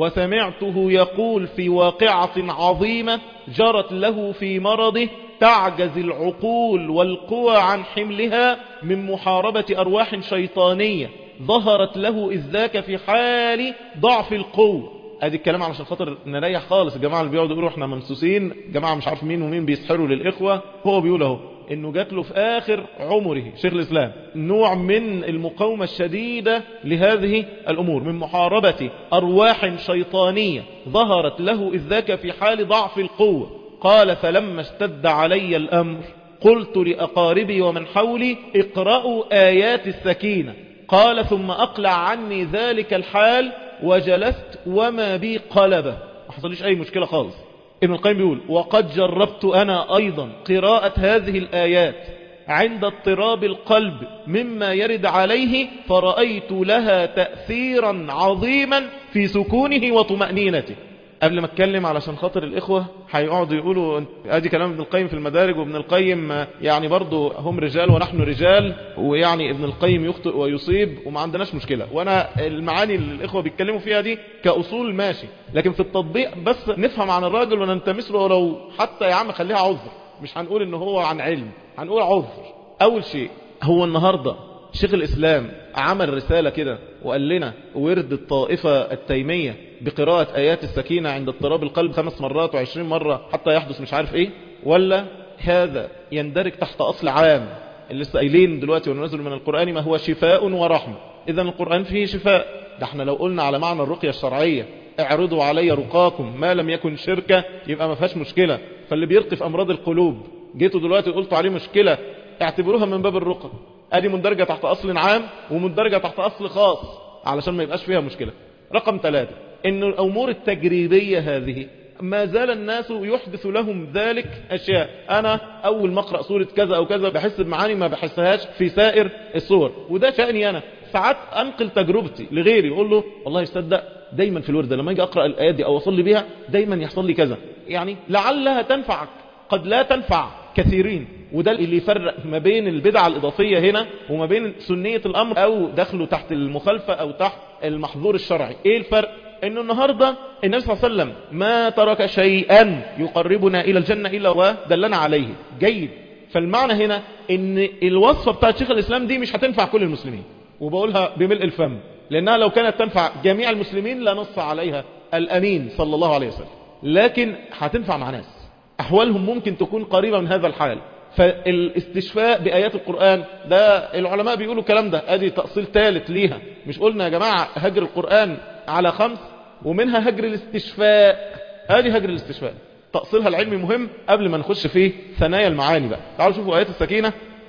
وسمعته يقول في واقعة عظيمة جرت له في مرضه تعجز العقول والقوى عن حملها من محاربة أرواح شيطانية ظهرت له إذ ذاك في حال ضعف القوة ادي الكلام علشان خاطر نريح خالص الجماعة اللي بيقعدوا يقولوا احنا ممسوسين جماعة مش عارف مين ومين بيسحروا للإخوة هو بيقول اهو انه جات له في اخر عمره شيخ الاسلام نوع من المقاومة الشديدة لهذه الامور من محاربة ارواح شيطانية ظهرت له اذ ذاك في حال ضعف القوة قال فلما اشتد علي الامر قلت لأقاربي ومن حولي اقرأوا آيات السكينة قال ثم أقلع عني ذلك الحال وجلست وما بي قلبة ما حصليش أي مشكلة خالص ابن القيم بيقول وقد جربت أنا أيضا قراءة هذه الآيات عند اضطراب القلب مما يرد عليه فرأيت لها تأثيرا عظيما في سكونه وطمأنينته قبل ما اتكلم علشان خاطر الاخوة هيقعدوا يقولوا ادي كلام ابن القيم في المدارج وابن القيم يعني برضو هم رجال ونحن رجال ويعني ابن القيم يخطئ ويصيب وما عندناش مشكلة وانا المعاني اللي الاخوة بيتكلموا فيها دي كاصول ماشي لكن في التطبيق بس نفهم عن الراجل وننتمس له ولو حتى يا عم خليها عذر مش هنقول ان هو عن علم هنقول عذر اول شيء هو النهاردة شيخ الإسلام عمل رسالة كده وقال لنا ورد الطائفة التيمية بقراءة آيات السكينة عند اضطراب القلب خمس مرات وعشرين مرة حتى يحدث مش عارف ايه ولا هذا يندرج تحت أصل عام اللي لسه قايلين دلوقتي وننزل من القرآن ما هو شفاء ورحمة إذا القرآن فيه شفاء ده احنا لو قلنا على معنى الرقية الشرعية اعرضوا علي رقاكم ما لم يكن شركة يبقى ما فيهاش مشكلة فاللي بيرقي في أمراض القلوب جيتوا دلوقتي قلتوا عليه مشكلة اعتبروها من باب الرقى ادي مندرجة تحت اصل عام ومندرجة تحت اصل خاص علشان ما يبقاش فيها مشكلة رقم ثلاثة ان الامور التجريبية هذه ما زال الناس يحدث لهم ذلك أشياء أنا أول ما أقرأ سورة كذا أو كذا بحس بمعاني ما بحسهاش في سائر الصور وده شأني أنا ساعات أنقل تجربتي لغيري يقول له والله يصدق دايما في الورد لما أجي أقرأ الآيات دي أو أصلي بيها دايما يحصل لي كذا يعني لعلها تنفعك قد لا تنفع كثيرين وده اللي يفرق ما بين البدعة الإضافية هنا وما بين سنية الأمر أو دخله تحت المخالفة أو تحت المحظور الشرعي إيه الفرق انه النهاردة النبي صلى الله عليه وسلم ما ترك شيئا يقربنا الى الجنة الا ودلنا عليه جيد فالمعنى هنا ان الوصفة بتاعت شيخ الاسلام دي مش هتنفع كل المسلمين وبقولها بملء الفم لانها لو كانت تنفع جميع المسلمين لنص عليها الامين صلى الله عليه وسلم لكن هتنفع مع ناس احوالهم ممكن تكون قريبة من هذا الحال فالاستشفاء بآيات القرآن ده العلماء بيقولوا الكلام ده ادي تأصيل ثالث ليها مش قلنا يا جماعة هجر القرآن على خمس ومنها هجر الاستشفاء ادي هجر الاستشفاء تأصيلها العلمي مهم قبل ما نخش في ثنايا المعاني بقى تعالوا شوفوا آيات السكينة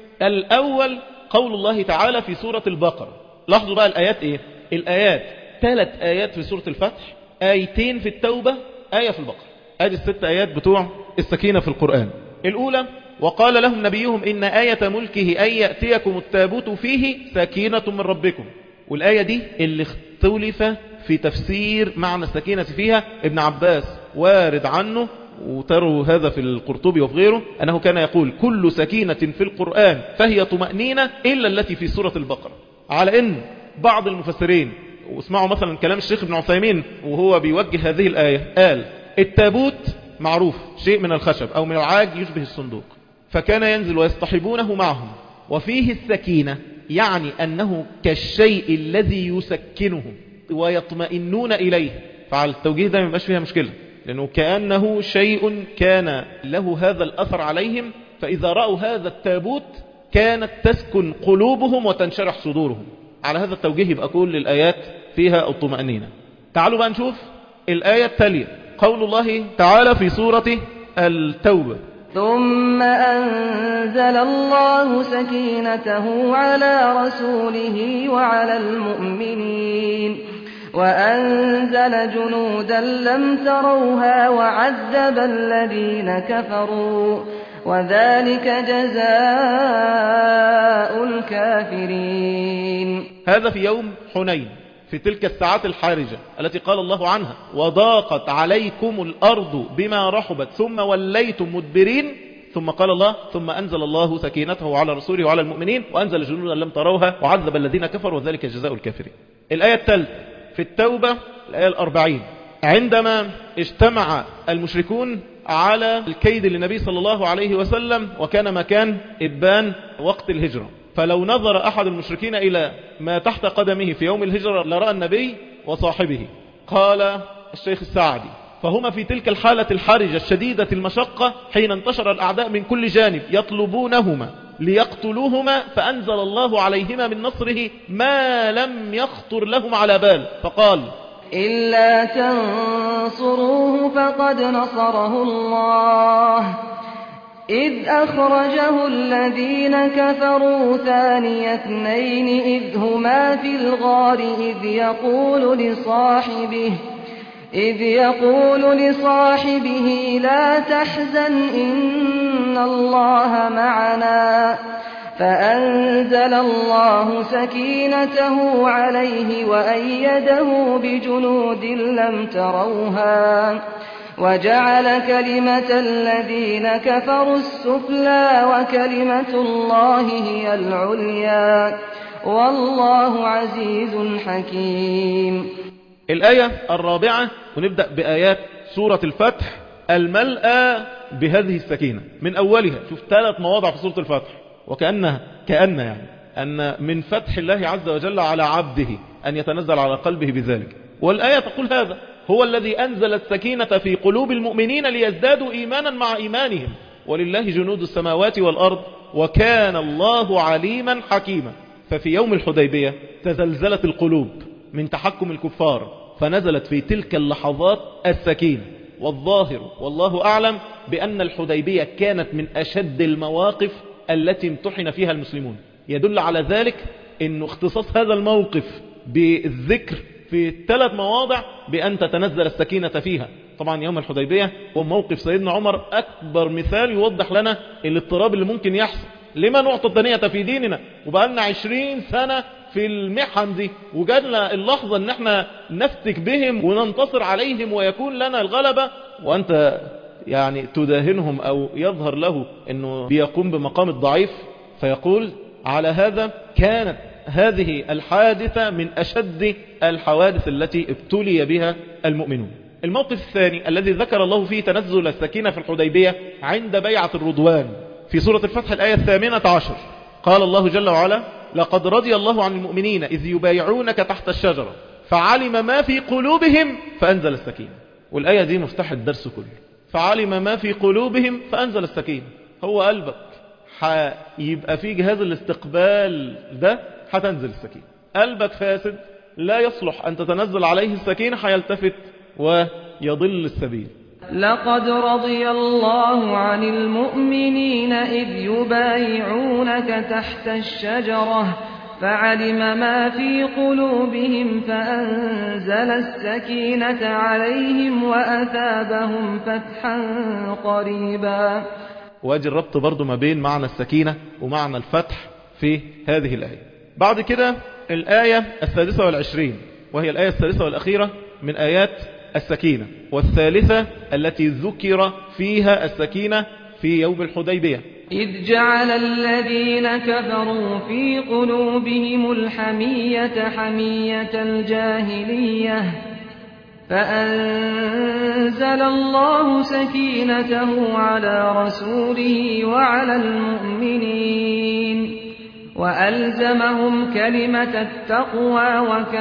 الأول قول الله تعالى في سورة البقرة لاحظوا بقى الآيات ايه الآيات ثلاث آيات في سورة الفتح آيتين في التوبة آية في البقرة ادي الست آيات بتوع السكينة في القرآن الأولى وقال لهم نبيهم إن آية ملكه أن يأتيكم التابوت فيه سكينة من ربكم والآية دي اللي اختلف في تفسير معنى السكينة فيها ابن عباس وارد عنه وتروا هذا في القرطبي وفي غيره أنه كان يقول كل سكينة في القرآن فهي طمأنينة إلا التي في سورة البقرة على أن بعض المفسرين واسمعوا مثلا كلام الشيخ ابن عثيمين وهو بيوجه هذه الآية قال التابوت معروف شيء من الخشب أو من العاج يشبه الصندوق فكان ينزل ويصطحبونه معهم وفيه السكينة يعني أنه كالشيء الذي يسكنهم ويطمئنون إليه فعلى التوجيه ده ما يبقاش فيها مشكلة لأنه كأنه شيء كان له هذا الأثر عليهم فإذا رأوا هذا التابوت كانت تسكن قلوبهم وتنشرح صدورهم على هذا التوجيه يبقى كل الآيات فيها الطمأنينة تعالوا بقى نشوف الآية التالية قول الله تعالى في سورة التوبة ثم أنزل الله سكينته على رسوله وعلى المؤمنين وأنزل جنودا لم تروها وعذب الذين كفروا وذلك جزاء الكافرين هذا في يوم حنين في تلك الساعات الحارجة التي قال الله عنها وضاقت عليكم الأرض بما رحبت ثم وليتم مدبرين ثم قال الله ثم أنزل الله سكينته على رسوله وعلى المؤمنين وأنزل جنودا لم تروها وعذب الذين كفروا وذلك جزاء الكافرين الآية الثالثة في التوبة الآية الأربعين عندما اجتمع المشركون على الكيد للنبي صلى الله عليه وسلم وكان مكان إبان وقت الهجرة فلو نظر أحد المشركين إلى ما تحت قدمه في يوم الهجرة لرأى النبي وصاحبه قال الشيخ السعدي فهما في تلك الحالة الحرجة الشديدة المشقة حين انتشر الأعداء من كل جانب يطلبونهما ليقتلوهما فأنزل الله عليهما من نصره ما لم يخطر لهم على بال فقال إلا تنصروه فقد نصره الله إذ أخرجه الذين كفروا ثاني اثنين إذ هما في الغار إذ يقول لصاحبه إذ يقول لصاحبه لا تحزن إن الله معنا فأنزل الله سكينته عليه وأيده بجنود لم تروها وجعل كلمة الذين كفروا السفلى وكلمة الله هي العليا والله عزيز حكيم الآية الرابعة ونبدأ بآيات سورة الفتح الملأى بهذه السكينة من أولها شوف ثلاث مواضع في سورة الفتح وكأنها كأن يعني أن من فتح الله عز وجل على عبده أن يتنزل على قلبه بذلك والآية تقول هذا هو الذي أنزل السكينة في قلوب المؤمنين ليزدادوا إيمانا مع إيمانهم ولله جنود السماوات والأرض وكان الله عليما حكيما ففي يوم الحديبية تزلزلت القلوب من تحكم الكفار فنزلت في تلك اللحظات السكينة والظاهر والله أعلم بأن الحديبية كانت من أشد المواقف التي امتحن فيها المسلمون يدل على ذلك انه اختصاص هذا الموقف بالذكر في ثلاث مواضع بأن تتنزل السكينة فيها طبعا يوم الحديبية وموقف سيدنا عمر أكبر مثال يوضح لنا الاضطراب اللي ممكن يحصل لما نعطى الدنية في ديننا وبقالنا عشرين سنة في المحن دي وجالنا اللحظة ان احنا نفتك بهم وننتصر عليهم ويكون لنا الغلبة وانت يعني تداهنهم او يظهر له انه بيقوم بمقام الضعيف فيقول على هذا كانت هذه الحادثة من أشد الحوادث التي ابتلي بها المؤمنون الموقف الثاني الذي ذكر الله فيه تنزل السكينة في الحديبية عند بيعة الرضوان في سورة الفتح الآية الثامنة عشر قال الله جل وعلا لقد رضي الله عن المؤمنين إذ يبايعونك تحت الشجرة فعلم ما في قلوبهم فأنزل السكينة والآية دي مفتاح الدرس كله فعلم ما في قلوبهم فأنزل السكينة هو قلبك هيبقى في جهاز الاستقبال ده هتنزل السكينة قلبك فاسد لا يصلح أن تتنزل عليه السكينة هيلتفت ويضل السبيل لقد رضي الله عن المؤمنين إذ يبايعونك تحت الشجرة فعلم ما في قلوبهم فأنزل السكينة عليهم وأثابهم فتحا قريبا واجي الربط برضو ما بين معنى السكينة ومعنى الفتح في هذه الآية بعد كده الآية السادسة والعشرين وهي الآية السادسة والأخيرة من آيات السكينة والثالثة التي ذكر فيها السكينة في يوم الحديبية إذ جعل الذين كفروا في قلوبهم الحمية حمية الجاهلية فأنزل الله سكينته على رسوله وعلى المؤمنين وألزمهم كلمة التقوى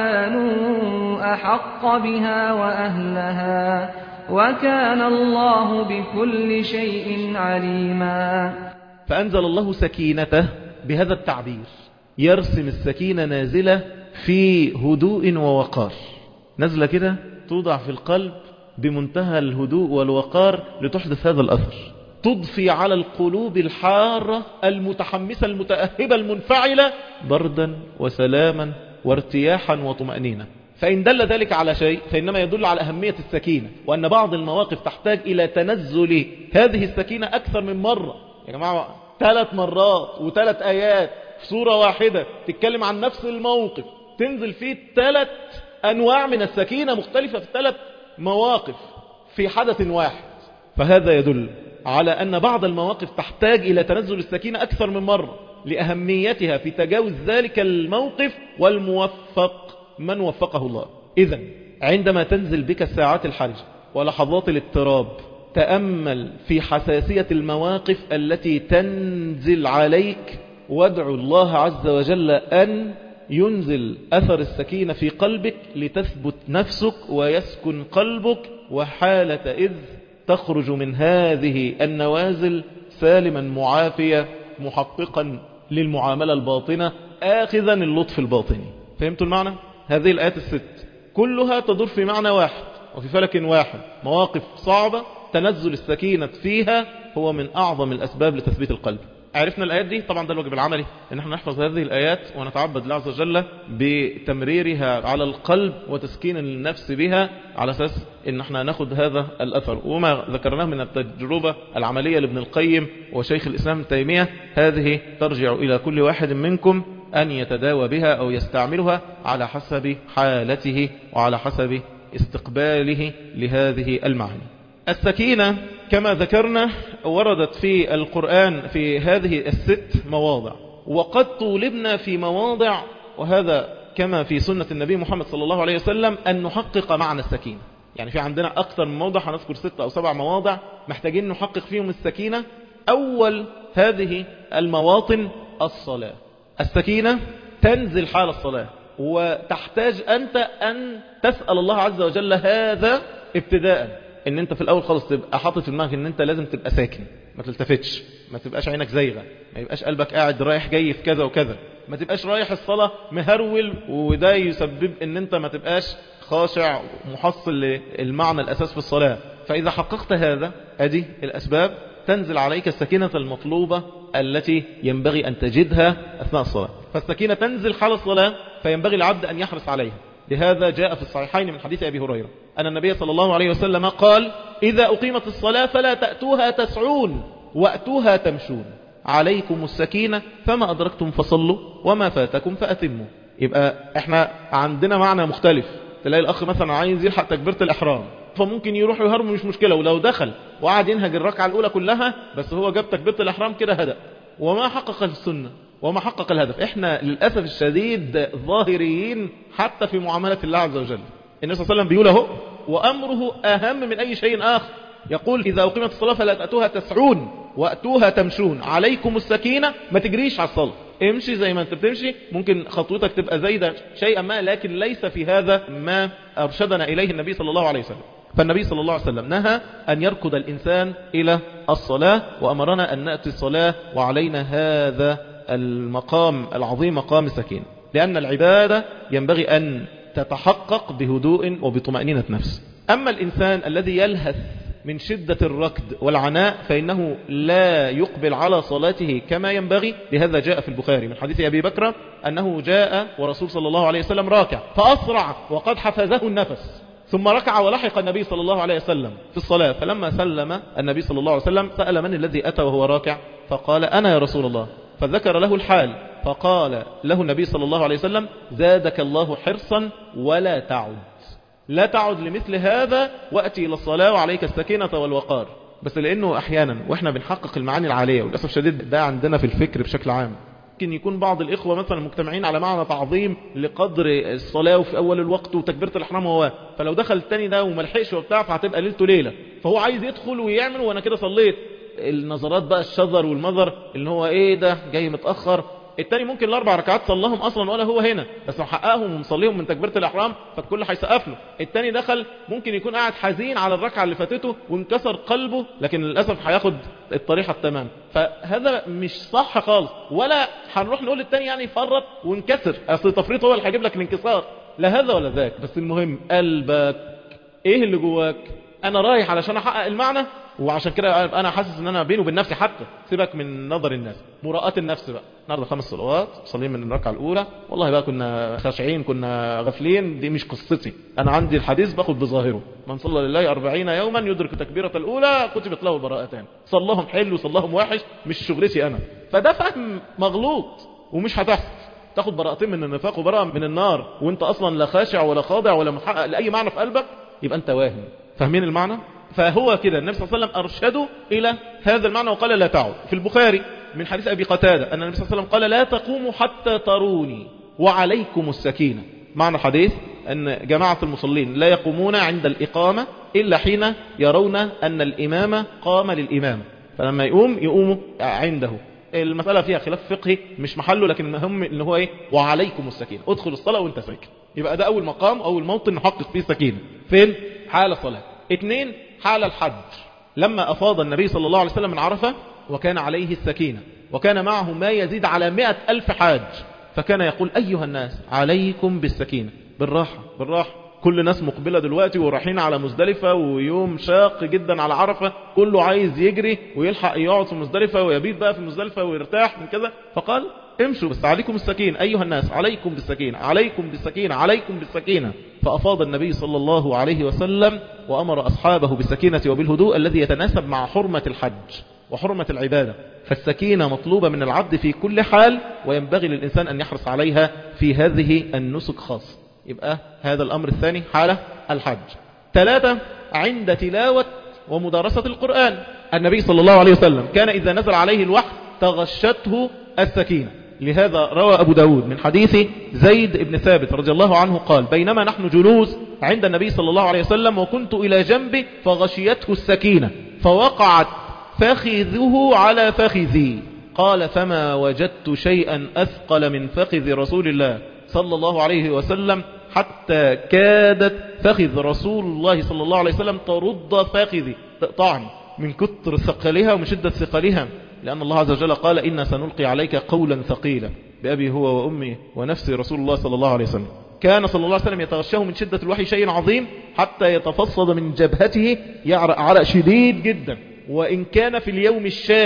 وكانوا أحق بها وأهلها وكان الله بكل شيء عليما فأنزل الله سكينته بهذا التعبير يرسم السكينة نازلة في هدوء ووقار نزلة كده توضع في القلب بمنتهى الهدوء والوقار لتحدث هذا الأثر تضفي على القلوب الحارة المتحمسة المتأهبة المنفعلة بردا وسلاما وارتياحا وطمأنينة فإن دل ذلك على شيء فإنما يدل على أهمية السكينة وأن بعض المواقف تحتاج إلى تنزل هذه السكينة أكثر من مرة يا جماعة ثلاث مرات وثلاث آيات في صورة واحدة تتكلم عن نفس الموقف تنزل فيه ثلاث أنواع من السكينة مختلفة في ثلاث مواقف في حدث واحد فهذا يدل على أن بعض المواقف تحتاج إلى تنزل السكينة أكثر من مرة لأهميتها في تجاوز ذلك الموقف والموفق من وفقه الله إذا عندما تنزل بك الساعات الحرجة ولحظات الاضطراب تأمل في حساسية المواقف التي تنزل عليك وادعو الله عز وجل أن ينزل أثر السكينة في قلبك لتثبت نفسك ويسكن قلبك وحالة إذ تخرج من هذه النوازل سالما معافية محققا للمعاملة الباطنة آخذا اللطف الباطني فهمتوا المعنى؟ هذه الآيات الست كلها تدور في معنى واحد وفي فلك واحد مواقف صعبة تنزل السكينة فيها هو من أعظم الأسباب لتثبيت القلب عرفنا الآيات دي طبعا ده الواجب العملي ان احنا نحفظ هذه الآيات ونتعبد الله عز وجل بتمريرها على القلب وتسكين النفس بها على أساس ان احنا ناخد هذا الأثر وما ذكرناه من التجربة العملية لابن القيم وشيخ الإسلام التيمية هذه ترجع إلى كل واحد منكم أن يتداوى بها أو يستعملها على حسب حالته وعلى حسب استقباله لهذه المعاني السكينة كما ذكرنا وردت في القرآن في هذه الست مواضع وقد طولبنا في مواضع وهذا كما في سنة النبي محمد صلى الله عليه وسلم أن نحقق معنى السكينة يعني في عندنا أكثر من موضع هنذكر ستة أو سبع مواضع محتاجين نحقق فيهم السكينة أول هذه المواطن الصلاة السكينة تنزل حال الصلاة وتحتاج أنت أن تسأل الله عز وجل هذا ابتداء ان انت في الاول خالص تبقى حاطط في دماغك ان انت لازم تبقى ساكن ما تلتفتش ما تبقاش عينك زايغه ما يبقاش قلبك قاعد رايح جاي في كذا وكذا ما تبقاش رايح الصلاة مهرول وده يسبب ان انت ما تبقاش خاشع محصل للمعنى الاساس في الصلاة فاذا حققت هذا ادي الاسباب تنزل عليك السكينة المطلوبة التي ينبغي أن تجدها أثناء الصلاة فالسكينة تنزل حال الصلاة فينبغي العبد أن يحرص عليها لهذا جاء في الصحيحين من حديث أبي هريرة أن النبي صلى الله عليه وسلم قال إذا أقيمت الصلاة فلا تأتوها تسعون وأتوها تمشون عليكم السكينة فما أدركتم فصلوا وما فاتكم فأتموا يبقى احنا عندنا معنى مختلف تلاقي الأخ مثلا عايز يلحق تكبيرة الإحرام فممكن يروح يهرم مش مشكلة ولو دخل وقعد ينهج الركعة الأولى كلها بس هو جاب تكبيرة الإحرام كده هدأ وما حقق السنة وما حقق الهدف احنا للأسف الشديد ظاهريين حتى في معاملة الله عز وجل النبي صلى الله عليه وسلم بيقول اهو وأمره أهم من أي شيء آخر يقول إذا أقيمت الصلاة فلا تأتوها تسعون وأتوها تمشون عليكم السكينة ما تجريش على الصلاة امشي زي ما انت بتمشي ممكن خطوتك تبقى زايدة شيئا ما لكن ليس في هذا ما أرشدنا إليه النبي صلى الله عليه وسلم فالنبي صلى الله عليه وسلم نهى أن يركض الإنسان إلى الصلاة وأمرنا أن نأتي الصلاة وعلينا هذا المقام العظيم مقام السكينة لأن العبادة ينبغي أن تتحقق بهدوء وبطمأنينة نفس أما الإنسان الذي يلهث من شدة الركض والعناء فإنه لا يقبل على صلاته كما ينبغي لهذا جاء في البخاري من حديث أبي بكر أنه جاء ورسول صلى الله عليه وسلم راكع فأسرع وقد حفزه النفس ثم ركع ولحق النبي صلى الله عليه وسلم في الصلاة فلما سلم النبي صلى الله عليه وسلم سأل من الذي أتى وهو راكع فقال أنا يا رسول الله فذكر له الحال فقال له النبي صلى الله عليه وسلم زادك الله حرصا ولا تعد لا تعد لمثل هذا وأتي إلى الصلاة وعليك السكينة والوقار بس لأنه أحيانا وإحنا بنحقق المعاني العالية وللأسف شديد ده عندنا في الفكر بشكل عام ممكن يكون بعض الإخوة مثلا مجتمعين على معنى تعظيم لقدر الصلاة وفي أول الوقت وتكبيرة الإحرام هو فلو دخل التاني ده وملحقش وبتاع فهتبقى ليلته ليلة فهو عايز يدخل ويعمل وأنا كده صليت النظرات بقى الشذر والمظر اللي هو ايه ده جاي متأخر التاني ممكن الاربع ركعات صلاهم اصلا ولا هو هنا بس محققهم ومصليهم من تكبيره الاحرام فالكل هيسقف له التاني دخل ممكن يكون قاعد حزين على الركعه اللي فاتته وانكسر قلبه لكن للاسف هياخد الطريحه التمام فهذا مش صح خالص ولا هنروح نقول للتاني يعني فرط وانكسر اصل التفريط هو اللي هيجيب لك الانكسار لا هذا ولا ذاك بس المهم قلبك ايه اللي جواك انا رايح علشان احقق المعنى وعشان كده انا حاسس ان انا بيني وبين نفسي حتى سيبك من نظر الناس مراءة النفس بقى النهارده خمس صلوات صليين من الركعه الاولى والله بقى كنا خاشعين كنا غافلين دي مش قصتي انا عندي الحديث باخد بظاهره من صلى لله أربعين يوما يدرك تكبيرة الأولى كتبت له براءتان صلاهم حلو صلاهم وحش مش شغلتي أنا فده فهم مغلوط ومش هتحصل تاخد براءتين من النفاق وبراءة من النار وانت اصلا لا خاشع ولا خاضع ولا محقق لأي معنى في قلبك يبقى انت واهم فاهمين المعنى فهو كده النبي صلى الله عليه وسلم أرشده إلى هذا المعنى وقال لا تعود في البخاري من حديث أبي قتادة أن النبي صلى الله عليه وسلم قال لا تقوموا حتى تروني وعليكم السكينة معنى الحديث أن جماعة المصلين لا يقومون عند الإقامة إلا حين يرون أن الإمام قام للإمام فلما يقوم يقوموا عنده المسألة فيها خلاف فقهي مش محله لكن المهم ان هو ايه وعليكم السكينة ادخل الصلاة وانت ساكن يبقى ده اول مقام اول موطن نحقق فيه السكينة فين حال الصلاة اثنين حال الحج لما أفاض النبي صلى الله عليه وسلم من عرفة وكان عليه السكينة وكان معه ما يزيد على مئة ألف حاج فكان يقول أيها الناس عليكم بالسكينة بالراحة بالراحة كل ناس مقبلة دلوقتي ورايحين على مزدلفة ويوم شاق جدا على عرفة كله عايز يجري ويلحق يقعد في مزدلفة ويبيت بقى في مزدلفة ويرتاح من كذا فقال امشوا بس عليكم السكينة أيها الناس عليكم بالسكينة عليكم بالسكينة عليكم بالسكينة فأفاض النبي صلى الله عليه وسلم وأمر أصحابه بالسكينة وبالهدوء الذي يتناسب مع حرمة الحج وحرمة العبادة فالسكينة مطلوبة من العبد في كل حال وينبغي للإنسان أن يحرص عليها في هذه النسك خاص يبقى هذا الأمر الثاني حالة الحج ثلاثة عند تلاوة ومدارسة القرآن النبي صلى الله عليه وسلم كان إذا نزل عليه الوحي تغشته السكينة لهذا روى أبو داود من حديث زيد بن ثابت رضي الله عنه قال بينما نحن جلوس عند النبي صلى الله عليه وسلم وكنت إلى جنبه فغشيته السكينة فوقعت فخذه على فخذي قال فما وجدت شيئا أثقل من فخذ رسول الله صلى الله عليه وسلم حتى كادت فخذ رسول الله صلى الله عليه وسلم ترد فخذي تقطعني من كتر ثقلها ومن شدة ثقلها لأن الله عز وجل قال إنا سنلقي عليك قولا ثقيلا بأبي هو وأمي ونفسي رسول الله صلى الله عليه وسلم كان صلى الله عليه وسلم يتغشاه من شدة الوحي شيء عظيم حتى يتفصد من جبهته يعرق عرق شديد جدا وإن كان في اليوم الشاتي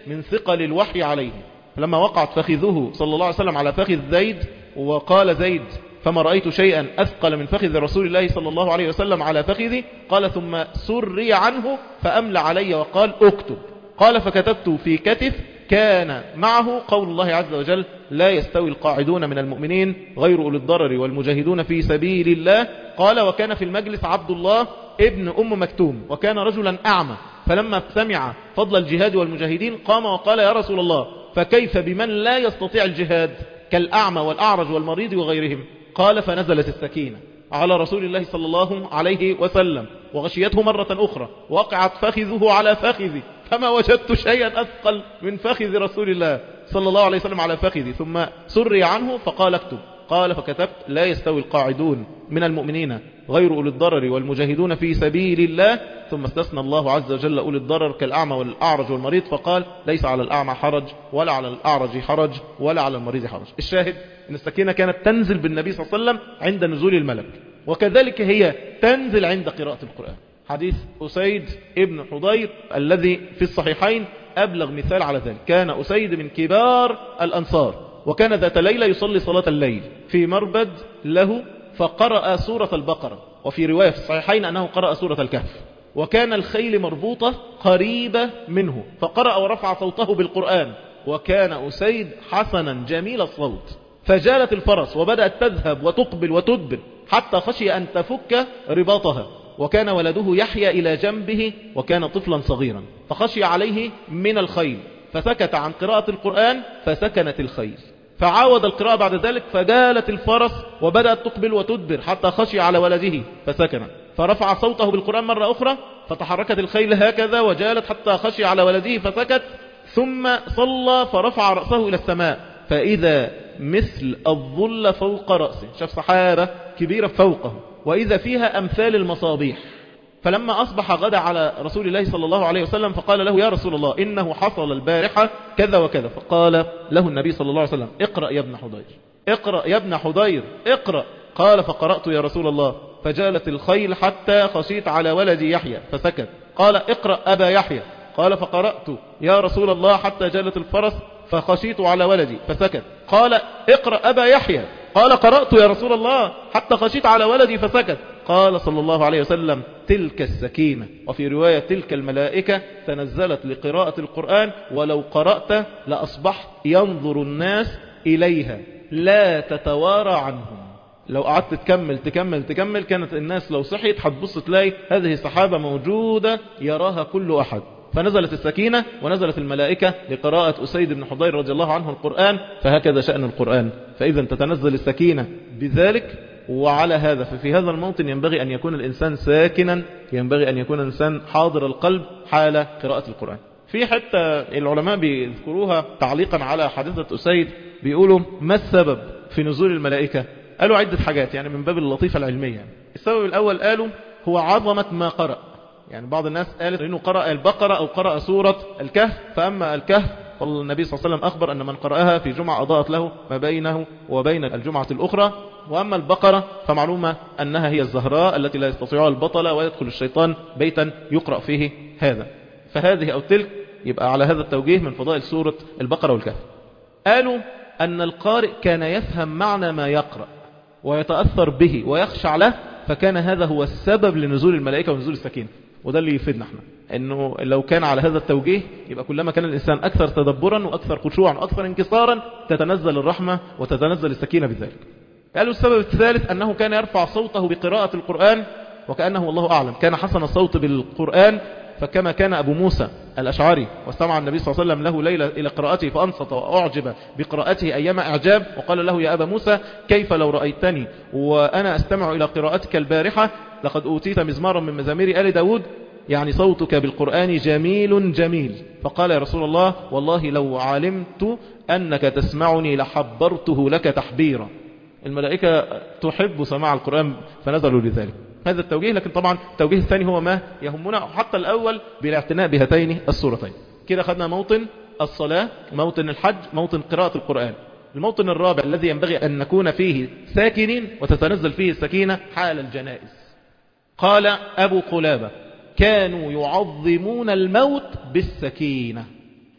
من ثقل الوحي عليه فلما وقعت فخذه صلى الله عليه وسلم على فخذ زيد وقال زيد فما رأيت شيئا أثقل من فخذ رسول الله صلى الله عليه وسلم على فخذي قال ثم سري عنه فأمل علي وقال اكتب قال فكتبت في كتف كان معه قول الله عز وجل لا يستوي القاعدون من المؤمنين غير أولي الضرر والمجاهدون في سبيل الله قال وكان في المجلس عبد الله ابن أم مكتوم وكان رجلا أعمى فلما سمع فضل الجهاد والمجاهدين قام وقال يا رسول الله فكيف بمن لا يستطيع الجهاد كالأعمى والأعرج والمريض وغيرهم قال فنزلت السكينة على رسول الله صلى الله عليه وسلم وغشيته مرة أخرى وقعت فخذه على فخذي فما وجدت شيئا أثقل من فخذ رسول الله صلى الله عليه وسلم على فخذي ثم سري عنه فقال اكتب قال فكتبت لا يستوي القاعدون من المؤمنين غير أولي الضرر والمجاهدون في سبيل الله ثم استثنى الله عز وجل أولي الضرر كالأعمى والأعرج والمريض فقال ليس على الأعمى حرج ولا على الأعرج حرج ولا على المريض حرج الشاهد أن السكينة كانت تنزل بالنبي صلى الله عليه وسلم عند نزول الملك وكذلك هي تنزل عند قراءة القرآن حديث أسيد ابن حضير الذي في الصحيحين أبلغ مثال على ذلك كان أسيد من كبار الأنصار وكان ذات ليلة يصلي صلاة الليل في مربد له فقرأ سورة البقرة وفي رواية في الصحيحين أنه قرأ سورة الكهف وكان الخيل مربوطة قريبة منه فقرأ ورفع صوته بالقرآن وكان أسيد حسنا جميل الصوت فجالت الفرس وبدأت تذهب وتقبل وتدبر حتى خشي أن تفك رباطها وكان ولده يحيى إلى جنبه وكان طفلا صغيرا فخشي عليه من الخيل فسكت عن قراءة القرآن فسكنت الخيل فعاود القراءة بعد ذلك فجالت الفرس وبدأت تقبل وتدبر حتى خشي على ولده فسكن فرفع صوته بالقرآن مرة أخرى فتحركت الخيل هكذا وجالت حتى خشي على ولده فسكت ثم صلى فرفع رأسه إلى السماء فإذا مثل الظل فوق رأسه شاف سحابة كبيرة فوقه وإذا فيها أمثال المصابيح فلما أصبح غدا على رسول الله صلى الله عليه وسلم فقال له يا رسول الله إنه حصل البارحة كذا وكذا فقال له النبي صلى الله عليه وسلم اقرأ يا ابن حضير اقرأ يا ابن حضير اقرأ قال فقرأت يا رسول الله فجالت الخيل حتى خشيت على ولدي يحيى فسكت قال اقرأ أبا يحيى قال فقرأت يا رسول الله حتى جالت الفرس فخشيت على ولدي فسكت قال اقرأ أبا يحيى قال قرأت يا رسول الله حتى خشيت على ولدي فسكت قال صلى الله عليه وسلم تلك السكينة وفي رواية تلك الملائكة تنزلت لقراءة القرآن ولو قرأت لأصبحت ينظر الناس إليها لا تتوارى عنهم لو قعدت تكمل تكمل تكمل كانت الناس لو صحيت هتبص تلاقي هذه السحابة موجودة يراها كل أحد فنزلت السكينة ونزلت الملائكة لقراءة أسيد بن حضير رضي الله عنه القرآن فهكذا شأن القرآن فإذا تتنزل السكينة بذلك وعلى هذا ففي هذا الموطن ينبغي أن يكون الإنسان ساكنا ينبغي أن يكون الإنسان حاضر القلب حال قراءة القرآن في حتى العلماء بيذكروها تعليقا على حادثة أسيد بيقولوا ما السبب في نزول الملائكة قالوا عدة حاجات يعني من باب اللطيفة العلمية السبب الأول قالوا هو عظمة ما قرأ يعني بعض الناس قالت انه قرأ البقرة او قرأ سورة الكهف فاما الكهف فالنبي صلى الله عليه وسلم اخبر ان من قرأها في جمعة اضاءت له ما بينه وبين الجمعة الاخرى واما البقرة فمعلومة انها هي الزهراء التي لا يستطيعها البطلة ويدخل الشيطان بيتا يقرأ فيه هذا فهذه او تلك يبقى على هذا التوجيه من فضائل سورة البقرة والكهف قالوا ان القارئ كان يفهم معنى ما يقرأ ويتأثر به ويخشع له فكان هذا هو السبب لنزول الملائكة ونزول السكينة وده اللي يفيدنا احنا انه لو كان على هذا التوجيه يبقى كلما كان الانسان اكثر تدبرا واكثر خشوعا واكثر انكسارا تتنزل الرحمة وتتنزل السكينة بذلك قالوا السبب الثالث انه كان يرفع صوته بقراءة القرآن وكأنه الله اعلم كان حسن الصوت بالقرآن فكما كان أبو موسى الأشعري واستمع النبي صلى الله عليه وسلم له ليلة إلى قراءته فأنصت وأعجب بقراءته أيام إعجاب وقال له يا أبا موسى كيف لو رأيتني وأنا أستمع إلى قراءتك البارحة لقد أوتيت مزمارا من مزامير آل داود يعني صوتك بالقرآن جميل جميل فقال يا رسول الله والله لو علمت أنك تسمعني لحبرته لك تحبيرا الملائكة تحب سماع القرآن فنزلوا لذلك هذا التوجيه لكن طبعا التوجيه الثاني هو ما يهمنا حتى الأول بالاعتناء بهاتين السورتين كده خدنا موطن الصلاة موطن الحج موطن قراءة القرآن الموطن الرابع الذي ينبغي أن نكون فيه ساكنين وتتنزل فيه السكينة حال الجنائز قال أبو قلابة كانوا يعظمون الموت بالسكينة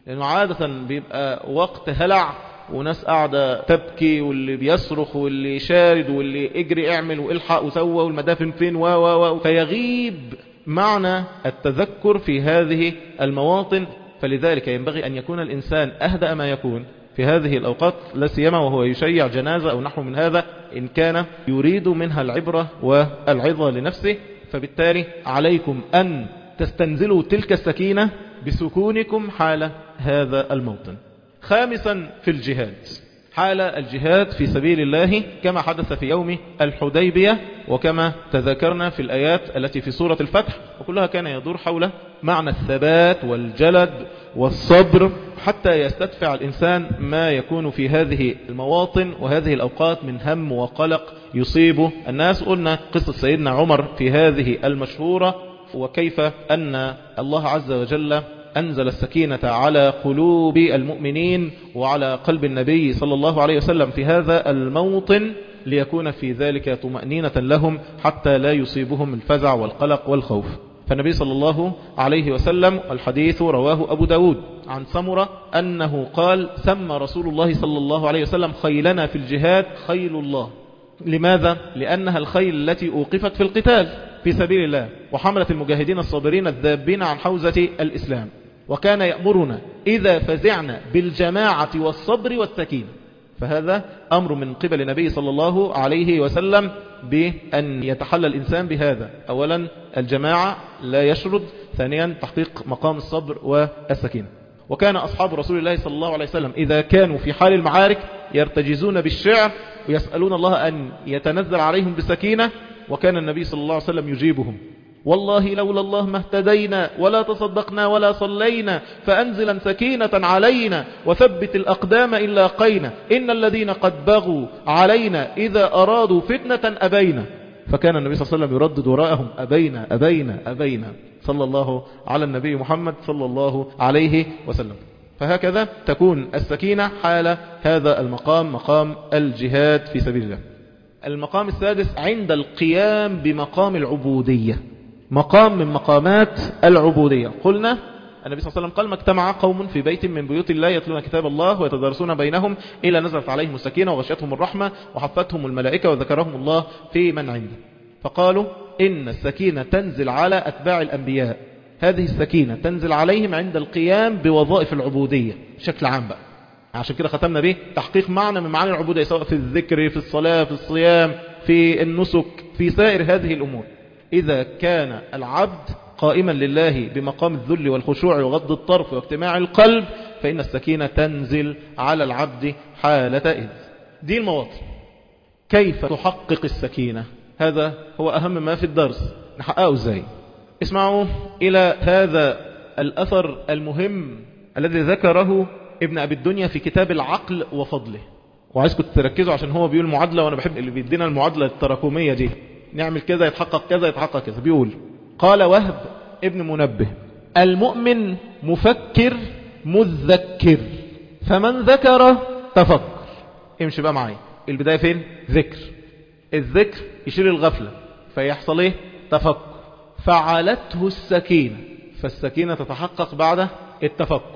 لأنه عادة بيبقى وقت هلع وناس قاعدة تبكي واللي بيصرخ واللي شارد واللي اجري اعمل والحق وسوى والمدافن فين و و و فيغيب معنى التذكر في هذه المواطن فلذلك ينبغي أن يكون الإنسان أهدأ ما يكون في هذه الأوقات لا سيما وهو يشيع جنازة أو نحو من هذا إن كان يريد منها العبرة والعظة لنفسه فبالتالي عليكم أن تستنزلوا تلك السكينة بسكونكم حال هذا الموطن خامسا في الجهاد حال الجهاد في سبيل الله كما حدث في يوم الحديبية وكما تذكرنا في الآيات التي في سورة الفتح وكلها كان يدور حول معنى الثبات والجلد والصبر حتى يستدفع الإنسان ما يكون في هذه المواطن وهذه الأوقات من هم وقلق يصيب الناس قلنا قصة سيدنا عمر في هذه المشهورة وكيف أن الله عز وجل أنزل السكينة على قلوب المؤمنين وعلى قلب النبي صلى الله عليه وسلم في هذا الموطن ليكون في ذلك طمأنينة لهم حتى لا يصيبهم الفزع والقلق والخوف فالنبي صلى الله عليه وسلم الحديث رواه أبو داود عن سمرة أنه قال سمى رسول الله صلى الله عليه وسلم خيلنا في الجهاد خيل الله لماذا؟ لأنها الخيل التي أوقفت في القتال في سبيل الله وحملة المجاهدين الصابرين الذابين عن حوزة الإسلام وكان يأمرنا إذا فزعنا بالجماعة والصبر والسكينة فهذا أمر من قبل النبي صلى الله عليه وسلم بأن يتحلى الإنسان بهذا أولا الجماعة لا يشرد ثانيا تحقيق مقام الصبر والسكينة وكان أصحاب رسول الله صلى الله عليه وسلم إذا كانوا في حال المعارك يرتجزون بالشعر ويسألون الله أن يتنزل عليهم بسكينة وكان النبي صلى الله عليه وسلم يجيبهم والله لولا الله ما اهتدينا ولا تصدقنا ولا صلينا فأنزلا سكينة علينا وثبت الأقدام إلا قينا إن الذين قد بغوا علينا إذا أرادوا فتنة أبينا فكان النبي صلى الله عليه وسلم يردد وراءهم أبينا أبينا أبينا صلى الله على النبي محمد صلى الله عليه وسلم فهكذا تكون السكينة حال هذا المقام مقام الجهاد في سبيل الله المقام السادس عند القيام بمقام العبودية مقام من مقامات العبودية قلنا النبي صلى الله عليه وسلم قال ما اجتمع قوم في بيت من بيوت الله يتلون كتاب الله ويتدارسون بينهم إلا نزلت عليهم السكينة وغشيتهم الرحمة وحفتهم الملائكة وذكرهم الله في من عنده فقالوا إن السكينة تنزل على أتباع الأنبياء هذه السكينة تنزل عليهم عند القيام بوظائف العبودية بشكل عام بقى عشان كده ختمنا به تحقيق معنى من معاني العبودية سواء في الذكر في الصلاة في الصيام في النسك في سائر هذه الأمور إذا كان العبد قائما لله بمقام الذل والخشوع وغض الطرف واجتماع القلب فإن السكينة تنزل على العبد حالة إذ دي المواطن كيف تحقق السكينة هذا هو أهم ما في الدرس نحققه ازاي اسمعوا إلى هذا الأثر المهم الذي ذكره ابن أبي الدنيا في كتاب العقل وفضله وعايزكم تركزوا عشان هو بيقول معادلة وأنا بحب اللي بيدينا المعادلة التراكمية دي نعمل كذا يتحقق كذا يتحقق كذا بيقول قال وهب ابن منبه المؤمن مفكر مذكر فمن ذكر تفكر امشي بقى معايا البداية فين ذكر الذكر يشيل الغفلة فيحصل ايه تفكر فعلته السكينة فالسكينة تتحقق بعد التفكر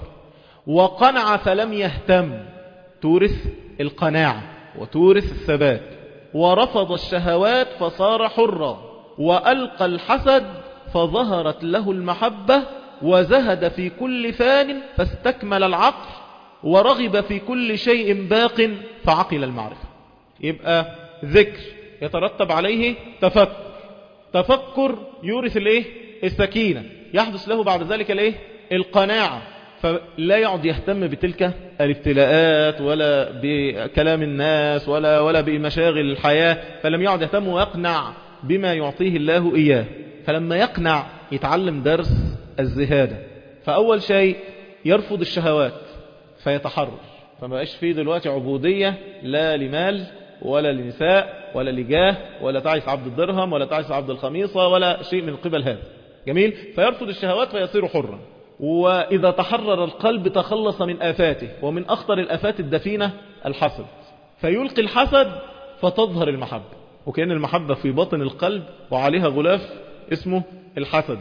وقنع فلم يهتم تورث القناعة وتورث الثبات ورفض الشهوات فصار حرا وألقى الحسد فظهرت له المحبة وزهد في كل فان فاستكمل العقل ورغب في كل شيء باق فعقل المعرفة يبقى ذكر يترتب عليه تفكر تفكر يورث الايه السكينة يحدث له بعد ذلك الايه القناعة فلا يعد يهتم بتلك الابتلاءات ولا بكلام الناس ولا ولا بمشاغل الحياة فلم يعد يهتم ويقنع بما يعطيه الله إياه فلما يقنع يتعلم درس الزهادة فأول شيء يرفض الشهوات فيتحرر فما بقاش فيه دلوقتي عبودية لا لمال ولا لنساء ولا لجاه ولا تعيس عبد الدرهم ولا تعيس عبد الخميصة ولا شيء من قبل هذا جميل فيرفض الشهوات فيصير حرا وإذا تحرر القلب تخلص من آفاته ومن أخطر الآفات الدفينة الحسد فيلقي الحسد فتظهر المحبة وكأن المحبة في باطن القلب وعليها غلاف اسمه الحسد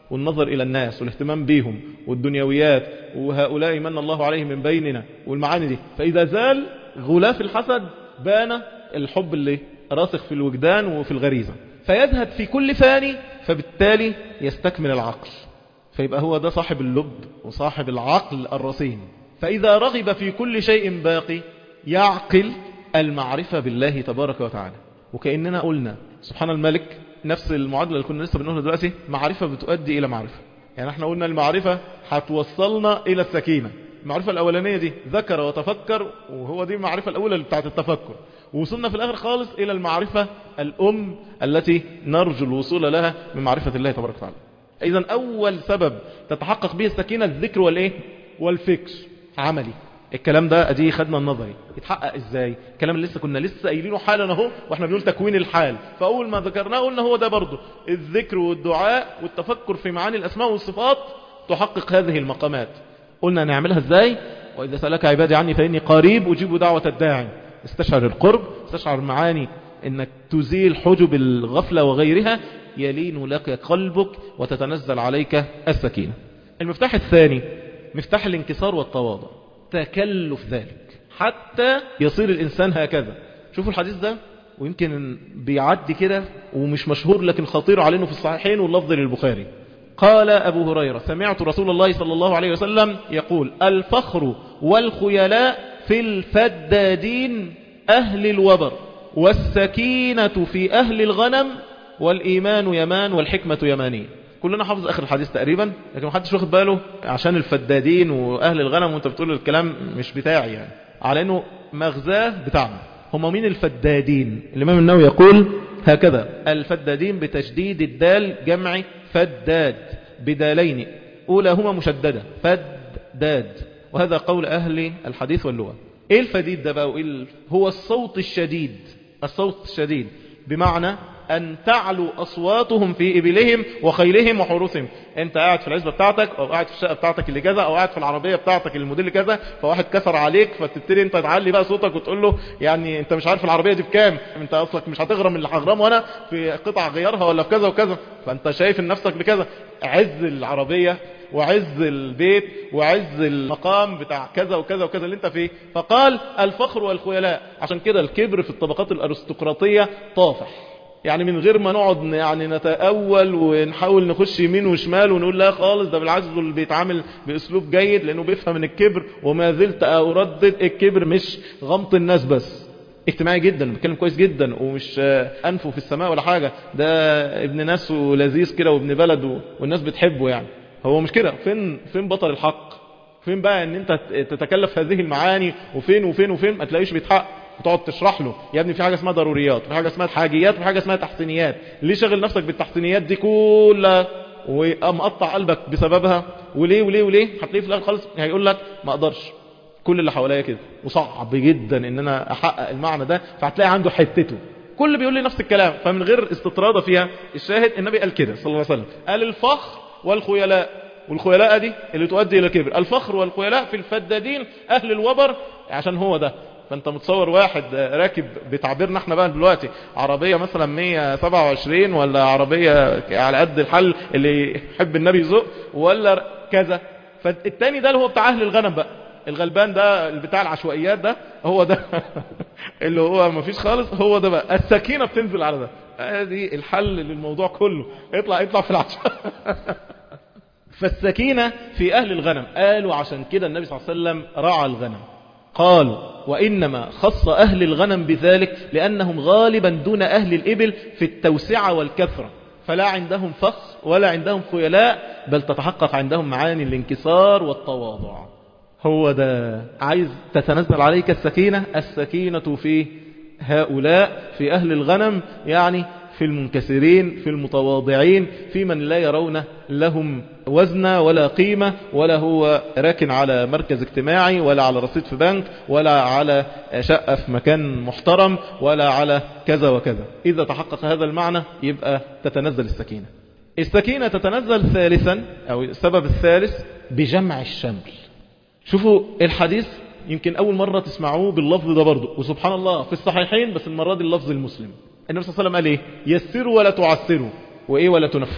والنظر إلى الناس والاهتمام بيهم والدنيويات وهؤلاء من الله عليهم من بيننا والمعاني دي فإذا زال غلاف الحسد بان الحب اللي راسخ في الوجدان وفي الغريزة فيزهد في كل فاني فبالتالي يستكمل العقل فيبقى هو ده صاحب اللب وصاحب العقل الرصين فإذا رغب في كل شيء باقي يعقل المعرفة بالله تبارك وتعالى وكأننا قلنا سبحان الملك نفس المعادلة اللي كنا لسه بنقولها دلوقتي معرفة بتؤدي إلى معرفة يعني احنا قلنا المعرفة هتوصلنا إلى السكينة المعرفة الأولانية دي ذكر وتفكر وهو دي المعرفة الأولى اللي بتاعت التفكر ووصلنا في الآخر خالص إلى المعرفة الأم التي نرجو الوصول لها من معرفة الله تبارك وتعالى إذا أول سبب تتحقق به السكينة الذكر والإيه والفكر عملي الكلام ده ادي خدنا النظري يتحقق ازاي الكلام اللي لسه كنا لسه قايلينه حالا اهو واحنا بنقول تكوين الحال فاول ما ذكرناه قلنا هو ده برضه الذكر والدعاء والتفكر في معاني الاسماء والصفات تحقق هذه المقامات قلنا نعملها ازاي واذا سالك عبادي عني فاني قريب اجيب دعوه الداعي استشعر القرب استشعر معاني انك تزيل حجب الغفله وغيرها يلين لك قلبك وتتنزل عليك السكينه المفتاح الثاني مفتاح الانكسار والتواضع تكلف ذلك حتى يصير الإنسان هكذا شوفوا الحديث ده ويمكن بيعدي كده ومش مشهور لكن خطير علينا في الصحيحين واللفظ للبخاري قال أبو هريرة سمعت رسول الله صلى الله عليه وسلم يقول الفخر والخيلاء في الفدادين أهل الوبر والسكينة في أهل الغنم والإيمان يمان والحكمة يمانية كلنا حافظ اخر الحديث تقريبا لكن محدش واخد باله عشان الفدادين واهل الغنم وانت بتقول الكلام مش بتاعي يعني على انه مغزاه بتاعنا هم مين الفدادين الامام النووي يقول هكذا الفدادين بتشديد الدال جمع فداد بدالين اولاهما مشددة فداد وهذا قول اهل الحديث واللغة ايه الفديد ده بقى وإيه هو الصوت الشديد الصوت الشديد بمعنى أن تعلو أصواتهم في إبلهم وخيلهم وحروسهم أنت قاعد في العزبة بتاعتك أو قاعد في الشقة بتاعتك اللي كذا أو قاعد في العربية بتاعتك الموديل كذا فواحد كسر عليك فتبتدي أنت تعلي بقى صوتك وتقول له يعني أنت مش عارف العربية دي بكام أنت أصلك مش هتغرم اللي هغرمه أنا في قطع غيارها ولا في كذا وكذا فأنت شايف نفسك بكذا عز العربية وعز البيت وعز المقام بتاع كذا وكذا وكذا اللي انت فيه فقال الفخر والخيلاء عشان كده الكبر في الطبقات الارستقراطية طافح يعني من غير ما نقعد يعني نتأول ونحاول نخش يمين وشمال ونقول لا خالص ده بالعكس دول بيتعامل بأسلوب جيد لأنه بيفهم من الكبر وما زلت أردد الكبر مش غمط الناس بس اجتماعي جدا بيتكلم كويس جدا ومش أنفه في السماء ولا حاجة ده ابن ناس ولذيذ كده وابن بلد والناس بتحبه يعني هو مش كده فين فين بطل الحق فين بقى ان انت تتكلف هذه المعاني وفين وفين وفين ما تلاقيش بيتحقق وتقعد تشرح له يا ابني في حاجة اسمها ضروريات وفي حاجة اسمها حاجيات وفي حاجة اسمها تحسينيات ليه شغل نفسك بالتحسينيات دي كلها ومقطع قلبك بسببها وليه وليه وليه هتلاقيه في الاخر خالص هيقول لك ما اقدرش كل اللي حواليا كده وصعب جدا ان انا احقق المعنى ده فهتلاقي عنده حتته كل بيقول لي نفس الكلام فمن غير استطرادة فيها الشاهد النبي قال كده صلى الله عليه وسلم قال الفخر والخيلاء والخيلاء دي اللي تؤدي الى الكبر الفخر والخيلاء في الفدادين اهل الوبر عشان هو ده فانت متصور واحد راكب بتعبيرنا احنا بقى دلوقتي عربية مثلا 127 ولا عربية على قد الحل اللي يحب النبي يزق ولا كذا فالتاني ده اللي هو بتاع اهل الغنم بقى الغلبان ده بتاع العشوائيات ده هو ده اللي هو ما فيش خالص هو ده بقى السكينة بتنزل على ده ادي الحل للموضوع كله اطلع اطلع في العشاء فالسكينة في أهل الغنم قالوا عشان كده النبي صلى الله عليه وسلم رعى الغنم قالوا وإنما خص أهل الغنم بذلك لأنهم غالبا دون أهل الإبل في التوسعة والكثرة فلا عندهم فخر ولا عندهم خيلاء بل تتحقق عندهم معاني الانكسار والتواضع هو ده عايز تتنزل عليك السكينة السكينة في هؤلاء في أهل الغنم يعني في المنكسرين في المتواضعين في من لا يرون لهم وزن ولا قيمة ولا هو راكن على مركز اجتماعي ولا على رصيد في بنك ولا على شقة في مكان محترم ولا على كذا وكذا إذا تحقق هذا المعنى يبقى تتنزل السكينة السكينة تتنزل ثالثا أو السبب الثالث بجمع الشمل شوفوا الحديث يمكن أول مرة تسمعوه باللفظ ده برضه وسبحان الله في الصحيحين بس المرة دي اللفظ المسلم النبي صلى الله عليه وسلم قال ايه يسروا ولا تعسروا وايه ولا تنفروا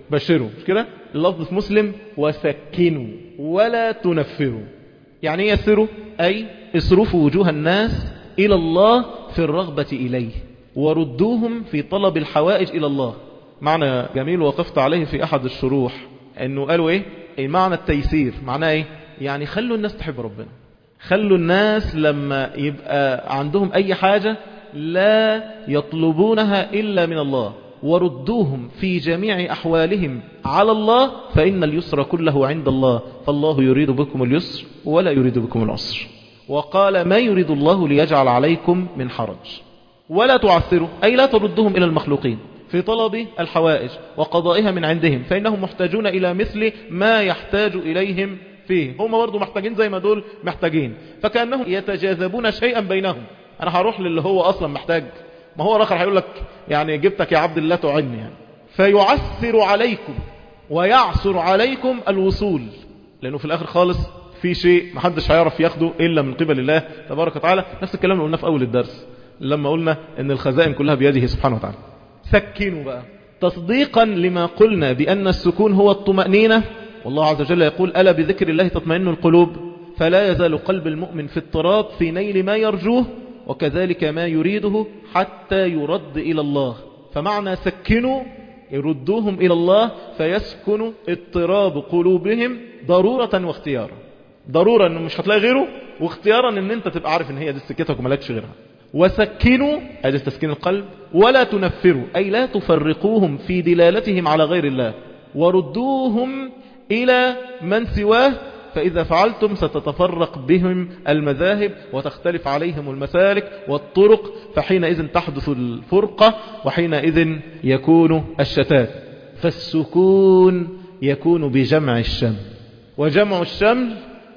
بشروا مش كده اللفظ في مسلم وسكنوا ولا تنفروا يعني ايه يسروا أي اصرفوا وجوه الناس إلى الله في الرغبة إليه وردوهم في طلب الحوائج إلى الله معنى جميل وقفت عليه في أحد الشروح أنه قالوا إيه معنى التيسير معناه إيه يعني خلوا الناس تحب ربنا خلوا الناس لما يبقى عندهم أي حاجة لا يطلبونها إلا من الله وردوهم في جميع أحوالهم على الله فإن اليسر كله عند الله فالله يريد بكم اليسر ولا يريد بكم العسر وقال ما يريد الله ليجعل عليكم من حرج ولا تعثروا أي لا تردهم إلى المخلوقين في طلب الحوائج وقضائها من عندهم فإنهم محتاجون إلى مثل ما يحتاج إليهم فيه هم برضو محتاجين زي ما دول محتاجين فكأنهم يتجاذبون شيئا بينهم أنا هروح للي هو أصلا محتاج ما هو الآخر هيقول لك يعني جبتك يا عبد الله تعني يعني فيعسر عليكم ويعسر عليكم الوصول لأنه في الآخر خالص في شيء محدش هيعرف ياخده إلا من قبل الله تبارك وتعالى نفس الكلام اللي قلناه في أول الدرس لما قلنا أن الخزائن كلها بيده سبحانه وتعالى سكنوا بقى تصديقا لما قلنا بأن السكون هو الطمأنينة والله عز وجل يقول ألا بذكر الله تطمئن القلوب فلا يزال قلب المؤمن في اضطراب في نيل ما يرجوه وكذلك ما يريده حتى يرد إلى الله فمعنى سكنوا يردوهم إلى الله فيسكن اضطراب قلوبهم ضرورة واختيارا ضرورة أنه مش هتلاقي غيره واختيارا أن أنت تبقى عارف أن هي دي سكتك وملكش غيرها وسكنوا هذا تسكين القلب ولا تنفروا أي لا تفرقوهم في دلالتهم على غير الله وردوهم إلى من سواه فإذا فعلتم ستتفرق بهم المذاهب وتختلف عليهم المسالك والطرق فحينئذ تحدث الفرقة وحينئذ يكون الشتات فالسكون يكون بجمع الشمل وجمع الشمل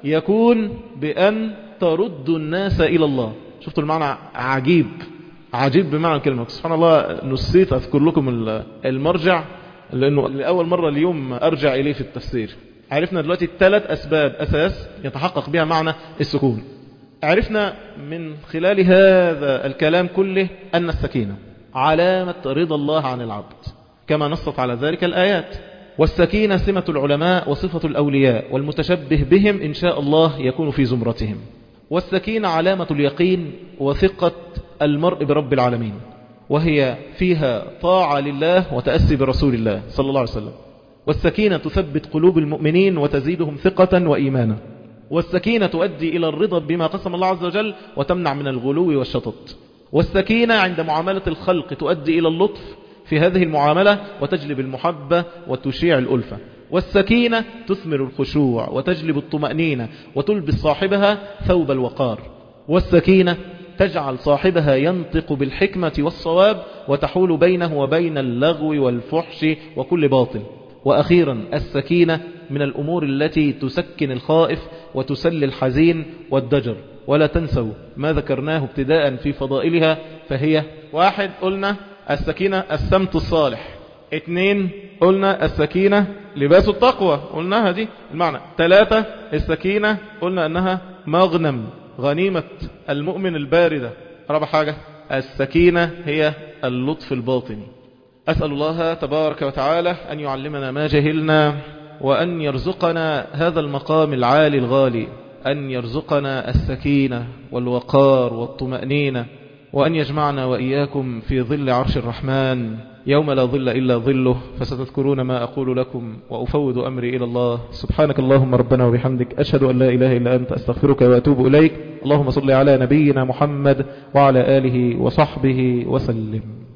يكون بأن ترد الناس إلى الله شفتوا المعنى عجيب عجيب بمعنى الكلمة سبحان الله نسيت أذكر لكم المرجع لأنه لأول مرة اليوم أرجع إليه في التفسير عرفنا دلوقتي ثلاث أسباب أساس يتحقق بها معنى السكون عرفنا من خلال هذا الكلام كله أن السكينة علامة رضا الله عن العبد كما نصت على ذلك الآيات والسكينة سمة العلماء وصفة الأولياء والمتشبه بهم إن شاء الله يكون في زمرتهم والسكينة علامة اليقين وثقة المرء برب العالمين وهي فيها طاعة لله وتأسي برسول الله صلى الله عليه وسلم والسكينة تثبت قلوب المؤمنين وتزيدهم ثقة وإيمانا والسكينة تؤدي إلى الرضا بما قسم الله عز وجل وتمنع من الغلو والشطط والسكينة عند معاملة الخلق تؤدي إلى اللطف في هذه المعاملة وتجلب المحبة وتشيع الألفة والسكينة تثمر الخشوع وتجلب الطمأنينة وتلبس صاحبها ثوب الوقار والسكينة تجعل صاحبها ينطق بالحكمة والصواب وتحول بينه وبين اللغو والفحش وكل باطل وأخيرا السكينة من الأمور التي تسكن الخائف وتسلي الحزين والدجر ولا تنسوا ما ذكرناه ابتداء في فضائلها فهي واحد قلنا السكينة السمت الصالح اثنين قلنا السكينة لباس التقوى قلناها دي المعنى ثلاثة السكينة قلنا أنها مغنم غنيمة المؤمن الباردة رابع حاجة السكينة هي اللطف الباطني أسأل الله تبارك وتعالى أن يعلمنا ما جهلنا وأن يرزقنا هذا المقام العالي الغالي أن يرزقنا السكينة والوقار والطمأنينة وأن يجمعنا وإياكم في ظل عرش الرحمن يوم لا ظل إلا ظله فستذكرون ما أقول لكم وأفوض أمري إلى الله سبحانك اللهم ربنا وبحمدك أشهد أن لا إله إلا أنت أستغفرك وأتوب إليك اللهم صل على نبينا محمد وعلى آله وصحبه وسلم